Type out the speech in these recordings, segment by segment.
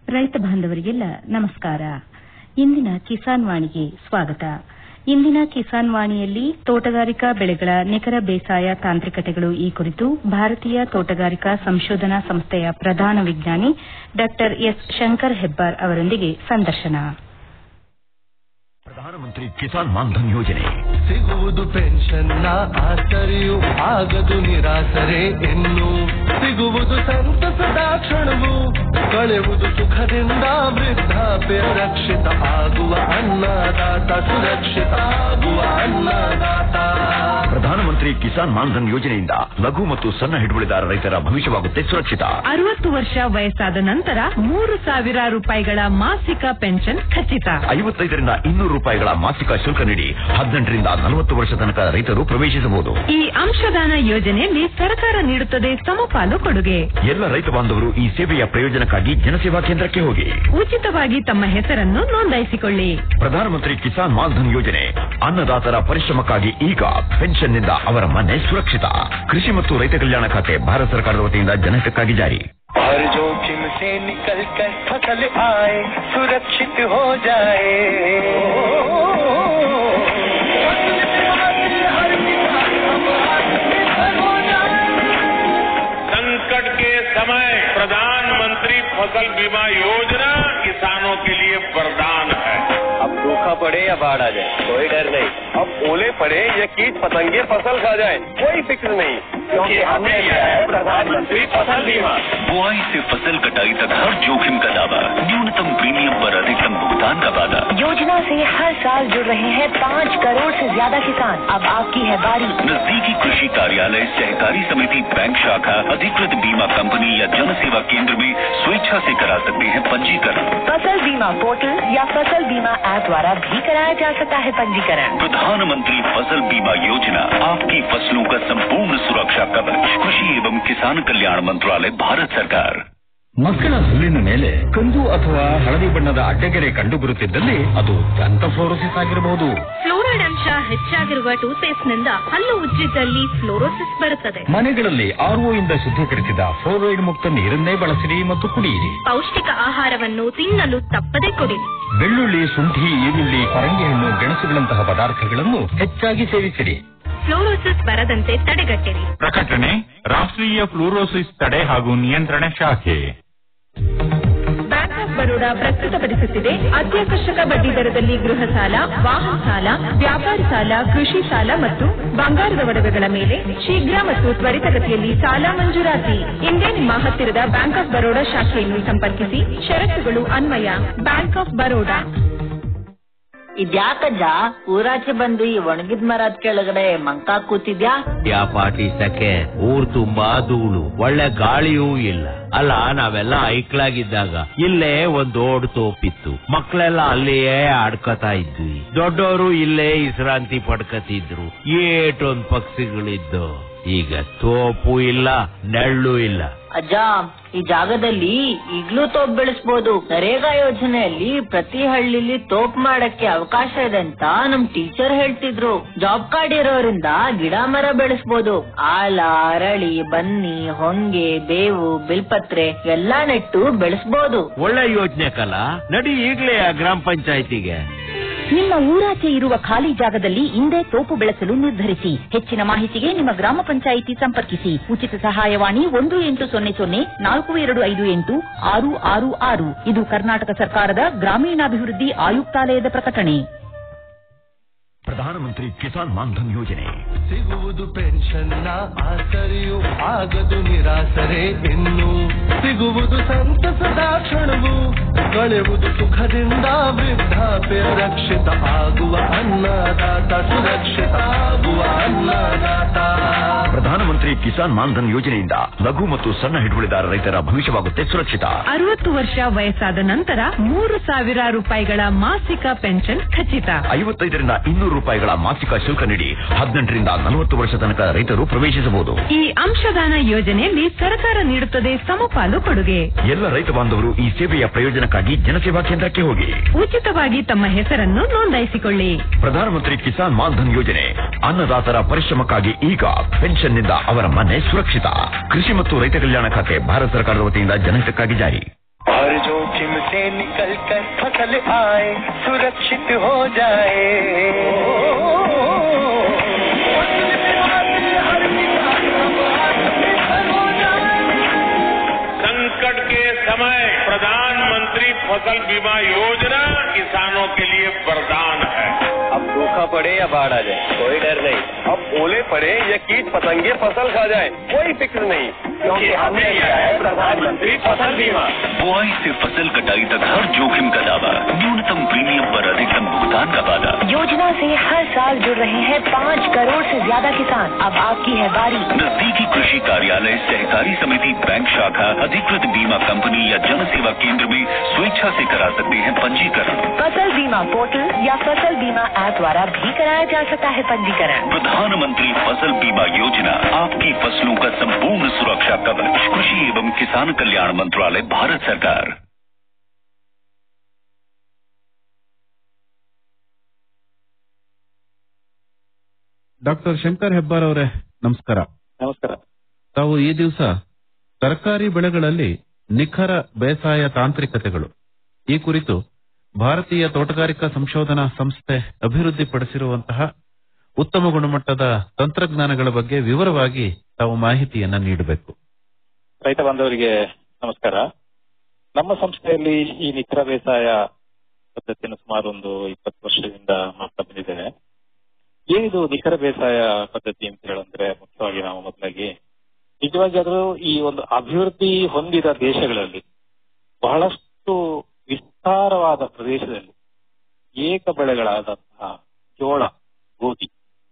ರೈತ ಬಾಂಧವರಿಗೆಲ್ಲ ನಮಸ್ಕಾರ ಇಂದಿನ ಕಿಸಾನ್ ವಾಣಿಗೆ ಸ್ವಾಗತ ಇಂದಿನ ಕಿಸಾನ್ ವಾಣಿಯಲ್ಲಿ ತೋಟಗಾರಿಕಾ ಬೆಳೆಗಳ ನಿಖರ ಬೇಸಾಯ ತಾಂತ್ರಿಕತೆಗಳು ಈ ಕುರಿತು ಭಾರತೀಯ ತೋಟಗಾರಿಕಾ ಸಂಶೋಧನಾ ಸಂಸ್ಥೆಯ ಪ್ರಧಾನ ವಿಜ್ಞಾನಿ ಡಾ ಎಸ್ ಶಂಕರ್ ಹೆಬ್ಬಾರ್ ಅವರೊಂದಿಗೆ ಸಂದರ್ಶನ ಪ್ರಧಾನಮಂತ್ರಿ ಕಿಸಾನ್ ಮಾನ್ಧನ್ ಯೋಜನೆ ಸಿಗುವುದು ಪೆನ್ಷನ್ನ ಆಸರೆಯು ಆಗದು ನಿರಾಸರೆ ಇನ್ನು ಸಿಗುವುದು ಸಂತಸದ ಕ್ಷಣವು ಕಳೆವುದು ಸುಖದಿಂದ ವೃದ್ಧಾಪ್ಯ ರಕ್ಷಿತ ಆಗುವ ಅನ್ನದಾತ ಸುರಕ್ಷಿತ ಆಗುವ ಅನ್ನದಾತ ಪ್ರಧಾನಮಂತ್ರಿ ಕಿಸಾನ್ ಮಾನ್ಧನ್ ಯೋಜನೆಯಿಂದ ಲಘು ಮತ್ತು ಸಣ್ಣ ಹಿಡುವಳಿದಾರ ರೈತರ ಭವಿಷ್ಯವಾಗುತ್ತೆ ಸುರಕ್ಷಿತ ಅರವತ್ತು ವರ್ಷ ವಯಸ್ಸಾದ ನಂತರ ಮೂರು ಸಾವಿರ ರೂಪಾಯಿಗಳ ಮಾಸಿಕ ಪೆನ್ಷನ್ ಖಚಿತ ಐವತ್ತೈದರಿಂದ ಇನ್ನೂರು ರೂಪಾಯಿಗಳ ಮಾಸಿಕ ಶುಲ್ಕ ನೀಡಿ ಹದಿನೆಂಟರಿಂದ ನಲವತ್ತು ವರ್ಷ ತನಕ ರೈತರು ಪ್ರವೇಶಿಸಬಹುದು ಈ ಅಂಶದಾನ ಯೋಜನೆಯಲ್ಲಿ ಸರ್ಕಾರ ನೀಡುತ್ತದೆ ಸಮಪಾಲು ಕೊಡುಗೆ ಎಲ್ಲ ರೈತ ಬಾಂಧವರು ಈ ಸೇವೆಯ ಪ್ರಯೋಜನಕ್ಕಾಗಿ ಜನಸೇವಾ ಕೇಂದ್ರಕ್ಕೆ ಹೋಗಿ ಉಚಿತವಾಗಿ ತಮ್ಮ ಹೆಸರನ್ನು ನೋಂದಾಯಿಸಿಕೊಳ್ಳಿ ಪ್ರಧಾನಮಂತ್ರಿ ಕಿಸಾನ್ ಮಾನ್ಧನ್ ಯೋಜನೆ ಅನ್ನದಾತರ ಪರಿಶ್ರಮಕ್ಕಾಗಿ ಈಗ ಪೆನ್ಷನ್ನಿಂದ ಅವರ ಮನೆ ಸುರಕ್ಷಿತ ಕೃಷಿ ಮತ್ತು ರೈತ ಕಲ್ಯಾಣ ಖಾತೆ ಭಾರತ ಸರ್ಕಾರದ ವತಿಯಿಂದ ಜನಹಿತಕ್ಕಾಗಿ ಜಾರಿ हर जोखिम से निकल कर फसल आए सुरक्षित हो जाए फसल बीमा से हर किसान अब आत्मनिर्भर हो जाए संकट के समय प्रधानमंत्री फसल बीमा योजना किसानों के लिए वरदान है अब सूखा पड़े या बाढ़ आ जाए कोई डर नहीं अब ओले पड़े या कीट पतंगे फसल खा जाए कोई फिक्र नहीं क्योंकि हमने लिया है प्रधानमंत्री फसल बीमा बुआई से फसल कटाई तक हर जोखिम का दावा न्यूनतम प्रीमियम पर अधिकतम भुगतान का वादा योजना से हर साल जुड़ रहे हैं पाँच करोड़ से ज्यादा किसान अब आपकी है बारी नजदीकी कृषि कार्यालय सहकारी समिति बैंक शाखा अधिकृत बीमा कंपनी या जन सेवा केंद्र में स्वेच्छा से करा सकते हैं पंजीकरण फसल बीमा पोर्टल या फसल बीमा ऐप द्वारा भी कराया जा सकता है पंजीकरण प्रधानमंत्री फसल बीमा योजना आपकी फसलों का संपूर्ण सुरक्षा कवच कृषि एवं किसान कल्याण मंत्रालय भारत सरकार ಮಕ್ಕಳ ಹಲ್ಲಿನ ಮೇಲೆ ಕಂದು ಅಥವಾ ಹಳದಿ ಬಣ್ಣದ ಅಡ್ಡಗೆರೆ ಕಂಡುಬರುತ್ತಿದ್ದಲ್ಲಿ ಅದು ದಂತಫ್ಲೋರೋಸಿಸ್ ಆಗಿರಬಹುದು ಫ್ಲೋರೈಡ್ ಅಂಶ ಹೆಚ್ಚಾಗಿರುವ ಟೂತ್ಪೇಸ್ಟ್ ನಿಂದ ಹಲ್ಲು ಉಜ್ಜಿದ್ದಲ್ಲಿ ಫ್ಲೋರೋಸಿಸ್ ಬರುತ್ತದೆ ಮನೆಗಳಲ್ಲಿ ಆರ್ಒ ಇಂದ ಶುದ್ಧೀಕರಿಸಿದ ಫ್ಲೋರೈಡ್ ಮುಕ್ತ ನೀರನ್ನೇ ಬಳಸಿರಿ ಮತ್ತು ಕುಡಿಯಿರಿ ಪೌಷ್ಟಿಕ ಆಹಾರವನ್ನು ತಿನ್ನಲು ತಪ್ಪದೆ ಕೊಡಿ ಬೆಳ್ಳುಳ್ಳಿ ಶುಂಠಿ ಈರುಳ್ಳಿ ಪರಂಗಿ ಹಣ್ಣು ಗೆಣಸುಗಳಂತಹ ಪದಾರ್ಥಗಳನ್ನು ಹೆಚ್ಚಾಗಿ ಸೇವಿಸಿರಿ ಫ್ಲೋರೋಸಿಸ್ ಬರದಂತೆ ತಡೆಗಟ್ಟಿರಿ ಪ್ರಕಟಣೆ ರಾಷ್ಟ್ರೀಯ ಫ್ಲೂರೋಸಿಸ್ ತಡೆ ಹಾಗೂ ನಿಯಂತ್ರಣ ಶಾಖೆ ಬ್ಯಾಂಕ್ ಆಫ್ ಬರೋಡಾ ಪ್ರಸ್ತುತಪಡಿಸುತ್ತಿದೆ ಅತ್ಯಾಕರ್ಷಕ ಬಡ್ಡಿ ದರದಲ್ಲಿ ಗೃಹ ಸಾಲ ವಾಹನ ಸಾಲ ವ್ಯಾಪಾರ ಸಾಲ ಕೃಷಿ ಸಾಲ ಮತ್ತು ಬಂಗಾರದ ಒಡವೆಗಳ ಮೇಲೆ ಶೀಘ್ರ ಮತ್ತು ತ್ವರಿತಗತಿಯಲ್ಲಿ ಸಾಲ ಮಂಜೂರಾತಿ ಇಂದೇ ನಿಮ್ಮ ಹತ್ತಿರದ ಬ್ಯಾಂಕ್ ಆಫ್ ಬರೋಡಾ ಶಾಖೆಯನ್ನು ಸಂಪರ್ಕಿಸಿ ಷರತ್ತುಗಳು ಅನ್ವಯ ಬ್ಯಾಂಕ್ ಆಫ್ ಬರೋಡಾ ಇದ್ಯಾಕಜ್ಜ ಊರಾಚೆ ಬಂದು ಈ ಒಣಗಿದ ಮರದ ಕೆಳಗಡೆ ಮಂಕ ಕೂತಿದ್ಯಾ ಯಾ ಪಾಟಿ ಸಕೆ ಊರ್ ತುಂಬಾ ಧೂಳು ಒಳ್ಳೆ ಗಾಳಿಯೂ ಇಲ್ಲ ಅಲ್ಲ ನಾವೆಲ್ಲ ಐಕ್ಲಾಗಿದ್ದಾಗ ಇಲ್ಲೇ ಒಂದ್ ದೊಡ್ಡ ತೋಪಿತ್ತು ಮಕ್ಳೆಲ್ಲ ಅಲ್ಲಿಯೇ ಆಡ್ಕೊತಾ ಇದ್ವಿ ದೊಡ್ಡವರು ಇಲ್ಲೇ ವಿಶ್ರಾಂತಿ ಪಡ್ಕತಿದ್ರು ಏಟೊಂದ್ ಪಕ್ಷಿಗಳಿದ್ದು ಈಗ ತೋಪು ಇಲ್ಲ ನೆಳ್ಳು ಇಲ್ಲ ಅಜ್ಜ ಈ ಜಾಗದಲ್ಲಿ ಈಗ್ಲೂ ತೋಪ್ ಬೆಳೆಸ್ಬೋದು ನರೇಗಾ ಯೋಜನೆಯಲ್ಲಿ ಪ್ರತಿ ಹಳ್ಳಿಲಿ ತೋಪ್ ಮಾಡಕ್ಕೆ ಅವಕಾಶ ಇದೆ ಅಂತ ನಮ್ ಟೀಚರ್ ಹೇಳ್ತಿದ್ರು ಜಾಬ್ ಕಾರ್ಡ್ ಇರೋರಿಂದ ಗಿಡ ಮರ ಬೆಳೆಸ್ಬೋದು ಆಲ ಅರಳಿ ಬನ್ನಿ ಹೊಂಗೆ ಬೇವು ಬಿಲ್ಪತ್ರೆ ಎಲ್ಲಾ ನೆಟ್ಟು ಬೆಳೆಸ್ಬೋದು ಒಳ್ಳೆ ಯೋಜನೆ ಕಲ ನಡಿ ಈಗ್ಲೇ ಆ ಗ್ರಾಮ ಪಂಚಾಯತಿಗೆ ನಿಮ್ಮ ಊರಾಚೆ ಇರುವ ಖಾಲಿ ಜಾಗದಲ್ಲಿ ಇಂದೇ ತೋಪು ಬೆಳೆಸಲು ನಿರ್ಧರಿಸಿ ಹೆಚ್ಚಿನ ಮಾಹಿತಿಗೆ ನಿಮ್ಮ ಗ್ರಾಮ ಪಂಚಾಯಿತಿ ಸಂಪರ್ಕಿಸಿ ಉಚಿತ ಸಹಾಯವಾಣಿ ಒಂದು ಎಂಟು ಸೊನ್ನೆ ಸೊನ್ನೆ ನಾಲ್ಕು ಎರಡು ಐದು ಎಂಟು ಆರು ಆರು ಆರು ಇದು ಕರ್ನಾಟಕ ಸರ್ಕಾರದ ಗ್ರಾಮೀಣಾಭಿವೃದ್ಧಿ ಆಯುಕ್ತಾಲಯದ ಪ್ರಕಟಣೆ ಪ್ರಧಾನಮಂತ್ರಿ ಕಿಸಾನ್ ಮಾನ್ಧನ್ ಯೋಜನೆ ಸಿಗುವುದು ಪೆನ್ಷನ್ನ ಆಸರೆಯು ಆಗದು ನಿರಾಸರೆ ಇನ್ನು ಸಿಗುವುದು ಸಂತಸದ ಕ್ಷಣವು ಕಳೆವುದು ಸುಖದಿಂದ ವೃದ್ಧಾಪ್ಯ ರಕ್ಷಿತ ಆಗುವ ಅನ್ನದಾತ ಸುರಕ್ಷಿತ ಆಗುವ ಅನ್ನದಾತ ಪ್ರಧಾನಮಂತ್ರಿ ಕಿಸಾನ್ ಮಾನ್ಧನ್ ಯೋಜನೆಯಿಂದ ಲಘು ಮತ್ತು ಸಣ್ಣ ಹಿಡುವಳಿದಾರ ರೈತರ ಭವಿಷ್ಯವಾಗುತ್ತೆ ಸುರಕ್ಷಿತ ಅರವತ್ತು ವರ್ಷ ವಯಸ್ಸಾದ ನಂತರ ಮೂರು ಸಾವಿರ ರೂಪಾಯಿಗಳ ಮಾಸಿಕ ಪೆನ್ಷನ್ ಖಚಿತ ಐವತ್ತೈದರಿಂದ ಇನ್ನೂರು ರೂಪಾಯಿಗಳ ಮಾಸಿಕ ಶುಲ್ಕ ನೀಡಿ ಹದಿನೆಂಟರಿಂದ ನಲವತ್ತು ವರ್ಷ ತನಕ ರೈತರು ಪ್ರವೇಶಿಸಬಹುದು ಈ ಅಂಶದಾನ ಯೋಜನೆಯಲ್ಲಿ ಸರ್ಕಾರ ನೀಡುತ್ತದೆ ಸಮಪಾಲು ಕೊಡುಗೆ ಎಲ್ಲ ರೈತ ಬಾಂಧವರು ಈ ಸೇವೆಯ ಪ್ರಯೋಜನಕ್ಕಾಗಿ ಜನಸೇವಾ ಕೇಂದ್ರಕ್ಕೆ ಹೋಗಿ ಉಚಿತವಾಗಿ ತಮ್ಮ ಹೆಸರನ್ನು ನೋಂದಾಯಿಸಿಕೊಳ್ಳಿ ಪ್ರಧಾನಮಂತ್ರಿ ಕಿಸಾನ್ ಮಾನ್ಧನ್ ಯೋಜನೆ ಅನ್ನದಾತರ ಪರಿಶ್ರಮಕ್ಕಾಗಿ ಈಗ ಪೆನ್ಷನ್ನಿಂದ ಅವರ ಮನೆ ಸುರಕ್ಷಿತ ಕೃಷಿ ಮತ್ತು ರೈತ ಕಲ್ಯಾಣ ಖಾತೆ ಭಾರತ ಸರ್ಕಾರದ ವತಿಯಿಂದ ಜನಹಿತಕ್ಕಾಗಿ ಜಾರಿ हर जोखिम से निकल कर फसल आए सुरक्षित हो जाए संकट के समय प्रधानमंत्री फसल बीमा योजना किसानों के लिए वरदान है अब सूखा पड़े या बाढ़ आ जाए कोई डर नहीं अब ओले पड़े या कीट पतंगे फसल खा जाए कोई फिक्र नहीं क्योंकि हमने लिया है प्रधानमंत्री फसल बीमा बुआई से फसल कटाई तक हर जोखिम का दावा न्यूनतम प्रीमियम पर अधिकतम भुगतान का वादा योजना से हर साल जुड़ रहे हैं पाँच करोड़ से ज्यादा किसान अब आपकी है बारी नजदीकी कृषि कार्यालय सहकारी समिति बैंक शाखा अधिकृत बीमा कंपनी या जन सेवा केंद्र में स्वेच्छा से करा सकते हैं पंजीकरण फसल बीमा पोर्टल या फसल बीमा ऐप द्वारा भी कराया जा सकता है पंजीकरण प्रधानमंत्री फसल बीमा योजना आपकी फसलों का संपूर्ण सुरक्षा कवच कृषि एवं किसान कल्याण मंत्रालय भारत सरकार ಡಾಕ್ಟರ್ ಶಂಕರ್ ಹೆಬ್ಬಾರ್ ಅವರೇ ನಮಸ್ಕಾರ ನಮಸ್ಕಾರ ತಾವು ಈ ದಿವಸ ತರಕಾರಿ ಬೆಳೆಗಳಲ್ಲಿ ನಿಖರ ಬೇಸಾಯ ತಾಂತ್ರಿಕತೆಗಳು ಈ ಕುರಿತು ಭಾರತೀಯ ತೋಟಗಾರಿಕಾ ಸಂಶೋಧನಾ ಸಂಸ್ಥೆ ಅಭಿವೃದ್ಧಿಪಡಿಸಿರುವಂತಹ ಉತ್ತಮ ಗುಣಮಟ್ಟದ ತಂತ್ರಜ್ಞಾನಗಳ ಬಗ್ಗೆ ವಿವರವಾಗಿ ತಾವು ಮಾಹಿತಿಯನ್ನ ನೀಡಬೇಕು ರೈತ ಬಾಂಧವರಿಗೆ ನಮಸ್ಕಾರ ನಮ್ಮ ಸಂಸ್ಥೆಯಲ್ಲಿ ಈ ನಿಖರ ಬೇಸಾಯ ಪದ್ಧತಿಯನ್ನು ಸುಮಾರು ಒಂದು ಇಪ್ಪತ್ತು ವರ್ಷದಿಂದ ಮಾಡ್ತಾ ಬಂದಿದ್ದೇವೆ ಏನಿದು ನಿಖರ ಬೇಸಾಯ ಪದ್ಧತಿ ಅಂತ ಹೇಳಂದ್ರೆ ಮುಖ್ಯವಾಗಿ ನಾವು ಮೊದಲಾಗಿ ನಿಜವಾಗಿ ಅದು ಈ ಒಂದು ಅಭಿವೃದ್ಧಿ ಹೊಂದಿದ ದೇಶಗಳಲ್ಲಿ ಬಹಳಷ್ಟು ವಿಸ್ತಾರವಾದ ಪ್ರದೇಶದಲ್ಲಿ ಏಕ ಬೆಳೆಗಳಾದಂತಹ ಜೋಳ ಗೋಧಿ